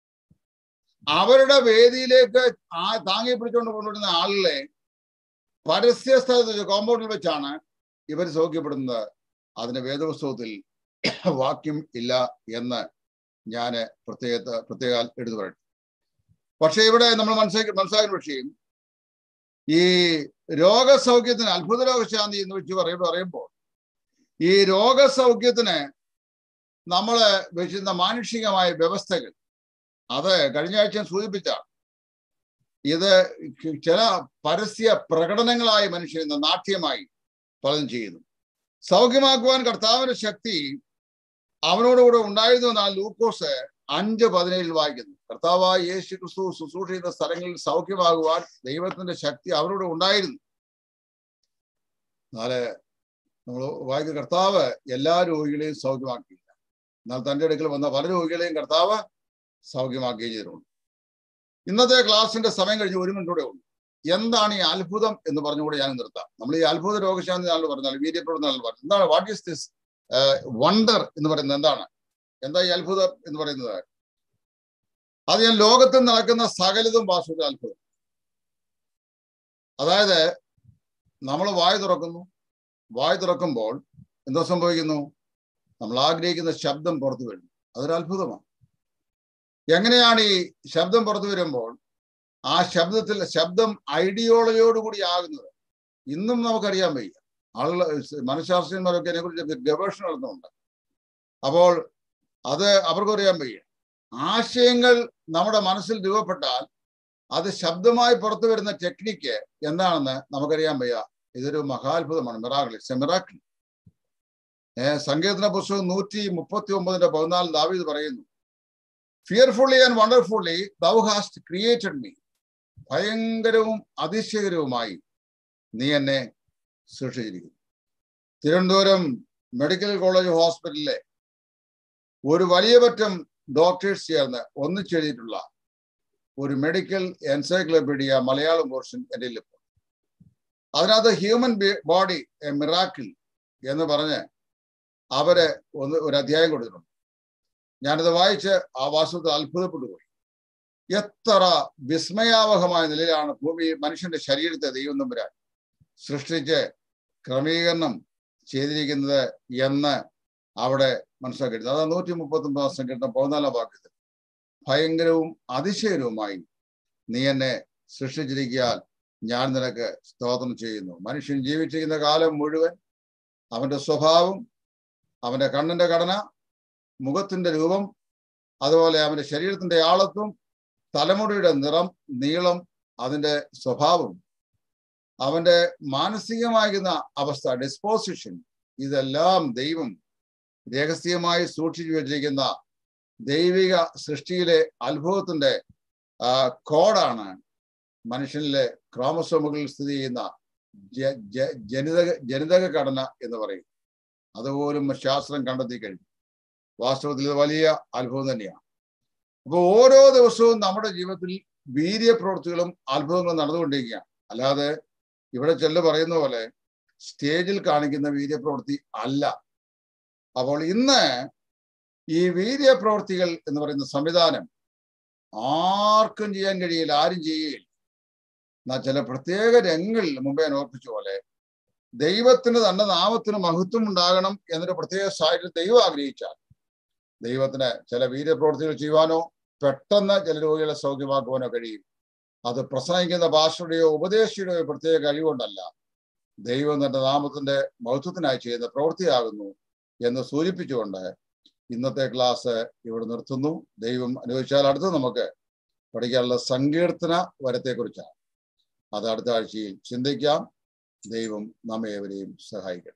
അവരുടെ വേദിയിലേക്ക് ആ താങ്ങി പിടിച്ചുകൊണ്ട് കൊണ്ടുവരുന്ന ആളുകളെ പരസ്യ സ്ഥലത്ത് കോമ്പൗണ്ടിൽ വെച്ചാണ് ഇവർ സൗഖ്യപ്പെടുന്നത് അതിന് വേദപുസ്തകത്തിൽ വാക്യം ഇല്ല എന്ന് ഞാൻ പ്രത്യേക പ്രത്യേക എടുത്തു പറയട്ടെ പക്ഷെ ഇവിടെ നമ്മൾ മനസ്സിലാക്കി മനസ്സിലാക്കുന്ന വിഷയം ഈ രോഗസൗഖ്യത്തിന് അത്ഭുത രോഗശാന്തി എന്ന് വെച്ച് പറയും പറയുമ്പോൾ ഈ രോഗസൗഖ്യത്തിന് നമ്മൾ വെച്ചിരുന്ന മാനുഷികമായ വ്യവസ്ഥകൾ അത് കഴിഞ്ഞ ആഴ്ച സൂചിപ്പിച്ച ഇത് ചില പരസ്യ പ്രകടനങ്ങളായി മനുഷ്യൻ ഇന്ന് നാട്യമായി പലതും ചെയ്യുന്നു സൗഖ്യമാക്കുവാൻ കർത്താവിന്റെ ശക്തി അവനോടുകൂടെ ഉണ്ടായിരുന്നു എന്നാൽ ലൂക്കോസ് അഞ്ച് പതിനേഴിൽ വായിക്കുന്നു കർത്താവായ യേശു ക്രിസ്തു ശുശ്രൂഷ ചെയ്യുന്ന സ്ഥലങ്ങളിൽ സൗഖ്യമാകുവാൻ ദൈവത്തിന്റെ ശക്തി അവരോട് ഉണ്ടായിരുന്നു എന്നാല് നമ്മൾ വായിക്കുന്ന കർത്താവ് എല്ലാ രോഗികളെയും സൗഖ്യമാക്കിയില്ല എന്നാൽ തന്റെ അടുക്കൽ വന്ന പല രോഗികളെയും കർത്താവ് സൗഖ്യമാക്കുകയും ചെയ്തിട്ടുണ്ട് ഇന്നത്തെ ക്ലാസ്സിന്റെ സമയം കഴിഞ്ഞ് ഒരു മിനിറ്റ് കൂടെ ഉള്ളൂ എന്താണ് ഈ അത്ഭുതം എന്ന് പറഞ്ഞുകൂടെ ഞാൻ നിർത്താം നമ്മൾ ഈ അത്ഭുത രോഗശാന്തി നാളിൽ പറഞ്ഞാൽ വീര്യപ്പെടുന്ന നാളിൽ പറഞ്ഞു എന്താണ് വാട്ട് ഈസ് ദിസ് വണ്ടർ എന്ന് പറയുന്നത് എന്താണ് എന്താ ഈ അത്ഭുതം എന്ന് പറയുന്നത് അത് ഞാൻ ലോകത്തിൽ നടക്കുന്ന സകലതും വാസ്തുത അത്ഭുതം അതായത് നമ്മൾ വായു തുറക്കുന്നു വായു തുറക്കുമ്പോൾ എന്തോ സംഭവിക്കുന്നു നമ്മൾ ആഗ്രഹിക്കുന്ന ശബ്ദം പുറത്തു വരുന്നു അതൊരു അത്ഭുതമാണ് എങ്ങനെയാണ് ഈ ശബ്ദം പുറത്തു വരുമ്പോൾ ആ ശബ്ദത്തിൽ ശബ്ദം ഐഡിയോളജിയോടുകൂടി ആകുന്നത് ഇന്നും നമുക്കറിയാൻ വയ്യ ആളുകൾ മനഃശാസ്ത്രജ്ഞന്മാരൊക്കെ അതിനെക്കുറിച്ച് ഗവേഷണം നടത്തുന്നുണ്ട് അപ്പോൾ അത് അവർക്കറിയാൻ വയ്യ ആശയങ്ങൾ നമ്മുടെ മനസ്സിൽ രൂപപ്പെട്ടാൽ അത് ശബ്ദമായി പുറത്തു വരുന്ന ടെക്നിക്ക് എന്താണെന്ന് നമുക്കറിയാൻ വയ്യ ഇതൊരു മഹാത്ഭുതമാണ് മിറാക്കിൾ ഇറ്റ്സ് എ മിറാക്കിൾ ഏഹ് സങ്കീർത്തന പുസ്തകം നൂറ്റി മുപ്പത്തി ഒമ്പതിന്റെ പതിനാല് ദാവീദ് പറയുന്നു fearfully and wonderfully thou hast created me ഭയങ്കരവും അതിശയകരവുമായി നീ എന്നെ സൃഷ്ടിച്ചിരിക്കുന്നു തിരുവനന്തപുരം മെഡിക്കൽ കോളേജ് ഹോസ്പിറ്റലിലെ ഒരു വലിയ പറ്റം ഡോക്ടേഴ്സ് ചേർന്ന് ഒന്നിച്ചെഴുതിയിട്ടുള്ള ഒരു മെഡിക്കൽ എൻസൈക്ലോപീഡിയ മലയാളം പോർഷൻ എൻ്റെ ഇപ്പോൾ അതിനകത്ത് ഹ്യൂമൻ ബോഡി എ മിറാക്കിൾ എന്ന് പറഞ്ഞ് അവര് ഒന്ന് ഒരു അധ്യായം കൊടുത്തിട്ടുണ്ട് ഞാനത് വായിച്ച് ആ വാസ്തുവിൽ അത്ഭുതപ്പെട്ടു പോയി എത്ര വിസ്മയാവഹമായ നിലയിലാണ് ഭൂമി മനുഷ്യന്റെ ശരീരത്തെ ദൈവം തമ്പുരാൻ സൃഷ്ടിച്ച് ക്രമീകരണം ചെയ്തിരിക്കുന്നത് എന്ന് അവിടെ മനസ്സിലാക്കിയിരുന്നു അതാ നൂറ്റി മുപ്പത്തി ഒമ്പതാം സംഘടന പതിനാലാം വാക്യത്തിൽ ഭയങ്കരവും അതിശയകരവുമായി നീ എന്നെ സൃഷ്ടിച്ചിരിക്കാൻ ഞാൻ നിനക്ക് സ്തോത്രം ചെയ്യുന്നു മനുഷ്യൻ ജീവിച്ചിരിക്കുന്ന കാലം മുഴുവൻ അവന്റെ സ്വഭാവം അവന്റെ കണ്ണിന്റെ ഘടന മുഖത്തിന്റെ രൂപം അതുപോലെ അവന്റെ ശരീരത്തിന്റെ ആളത്വം തലമുടിയുടെ നിറം നീളം അതിന്റെ സ്വഭാവം അവന്റെ മാനസികമാകുന്ന അവസ്ഥ ഡിസ്പോസിഷൻ ഇതെല്ലാം ദൈവം രഹസ്യമായി സൂക്ഷിച്ചു വെച്ചിരിക്കുന്ന ദൈവിക സൃഷ്ടിയിലെ അത്ഭുതത്തിന്റെ കോഡാണ് മനുഷ്യനിലെ ക്രോമസോമുകളിൽ സ്ഥിതി ചെയ്യുന്ന ജനിതക ജനിതക ഘടന എന്ന് പറയും അതുപോലും ശാസ്ത്രം കണ്ടെത്തി കഴിഞ്ഞു വാസ്തവത്തിൽ ഇത് വലിയ അത്ഭുതം തന്നെയാണ് അപ്പോൾ ഓരോ ദിവസവും നമ്മുടെ ജീവിതത്തിൽ വീര്യപ്രവൃത്തികളും അത്ഭുതങ്ങളും നടന്നുകൊണ്ടിരിക്കുകയാണ് അല്ലാതെ ഇവിടെ ചെല്ലു പറയുന്ന പോലെ സ്റ്റേജിൽ കാണിക്കുന്ന വീര്യപ്രവൃത്തി അല്ല അപ്പോൾ ഇന്ന് ഈ വീര്യപ്രവൃത്തികൾ എന്ന് പറയുന്ന സംവിധാനം ആർക്കും ചെയ്യാൻ കഴിയില്ല ആരും ചെയ്യുകയില്ല എന്നാൽ ചില പ്രത്യേക രംഗങ്ങളിൽ മുമ്പേ ഞാൻ ഓർപ്പിച്ച പോലെ ദൈവത്തിന് തന്റെ നാമത്തിന് മഹത്വം ഉണ്ടാകണം എന്നൊരു പ്രത്യേക സാഹചര്യം ദൈവം ആഗ്രഹിച്ചാൽ ദൈവത്തിന് ചില വീര്യപ്രവൃത്തികൾ ചെയ്യുവാനോ പെട്ടെന്ന് ചില രോഗികളെ സൗഖ്യമാക്കുവാനോ കഴിയും അത് പ്രസംഗിക്കുന്ന ഭാഷയുടെയോ ഉപദേശിയുടെയോ പ്രത്യേക കഴിവുകൊണ്ടല്ല ദൈവം തന്റെ നാമത്തിന്റെ മഹത്വത്തിനായി ചെയ്യുന്ന പ്രവൃത്തിയാകുന്നു എന്ന് സൂചിപ്പിച്ചുകൊണ്ട് ഇന്നത്തെ ക്ലാസ് ഇവിടെ നിർത്തുന്നു ദൈവം അനുവദിച്ചാൽ അടുത്ത് നമുക്ക് പഠിക്കാനുള്ള സങ്കീർത്തന വരത്തെക്കുറിച്ചാണ് അത് അടുത്ത ആഴ്ചയിൽ ചിന്തിക്കാം ദൈവം നമ്മെ ഏവരെയും സഹായിക്കട്ടെ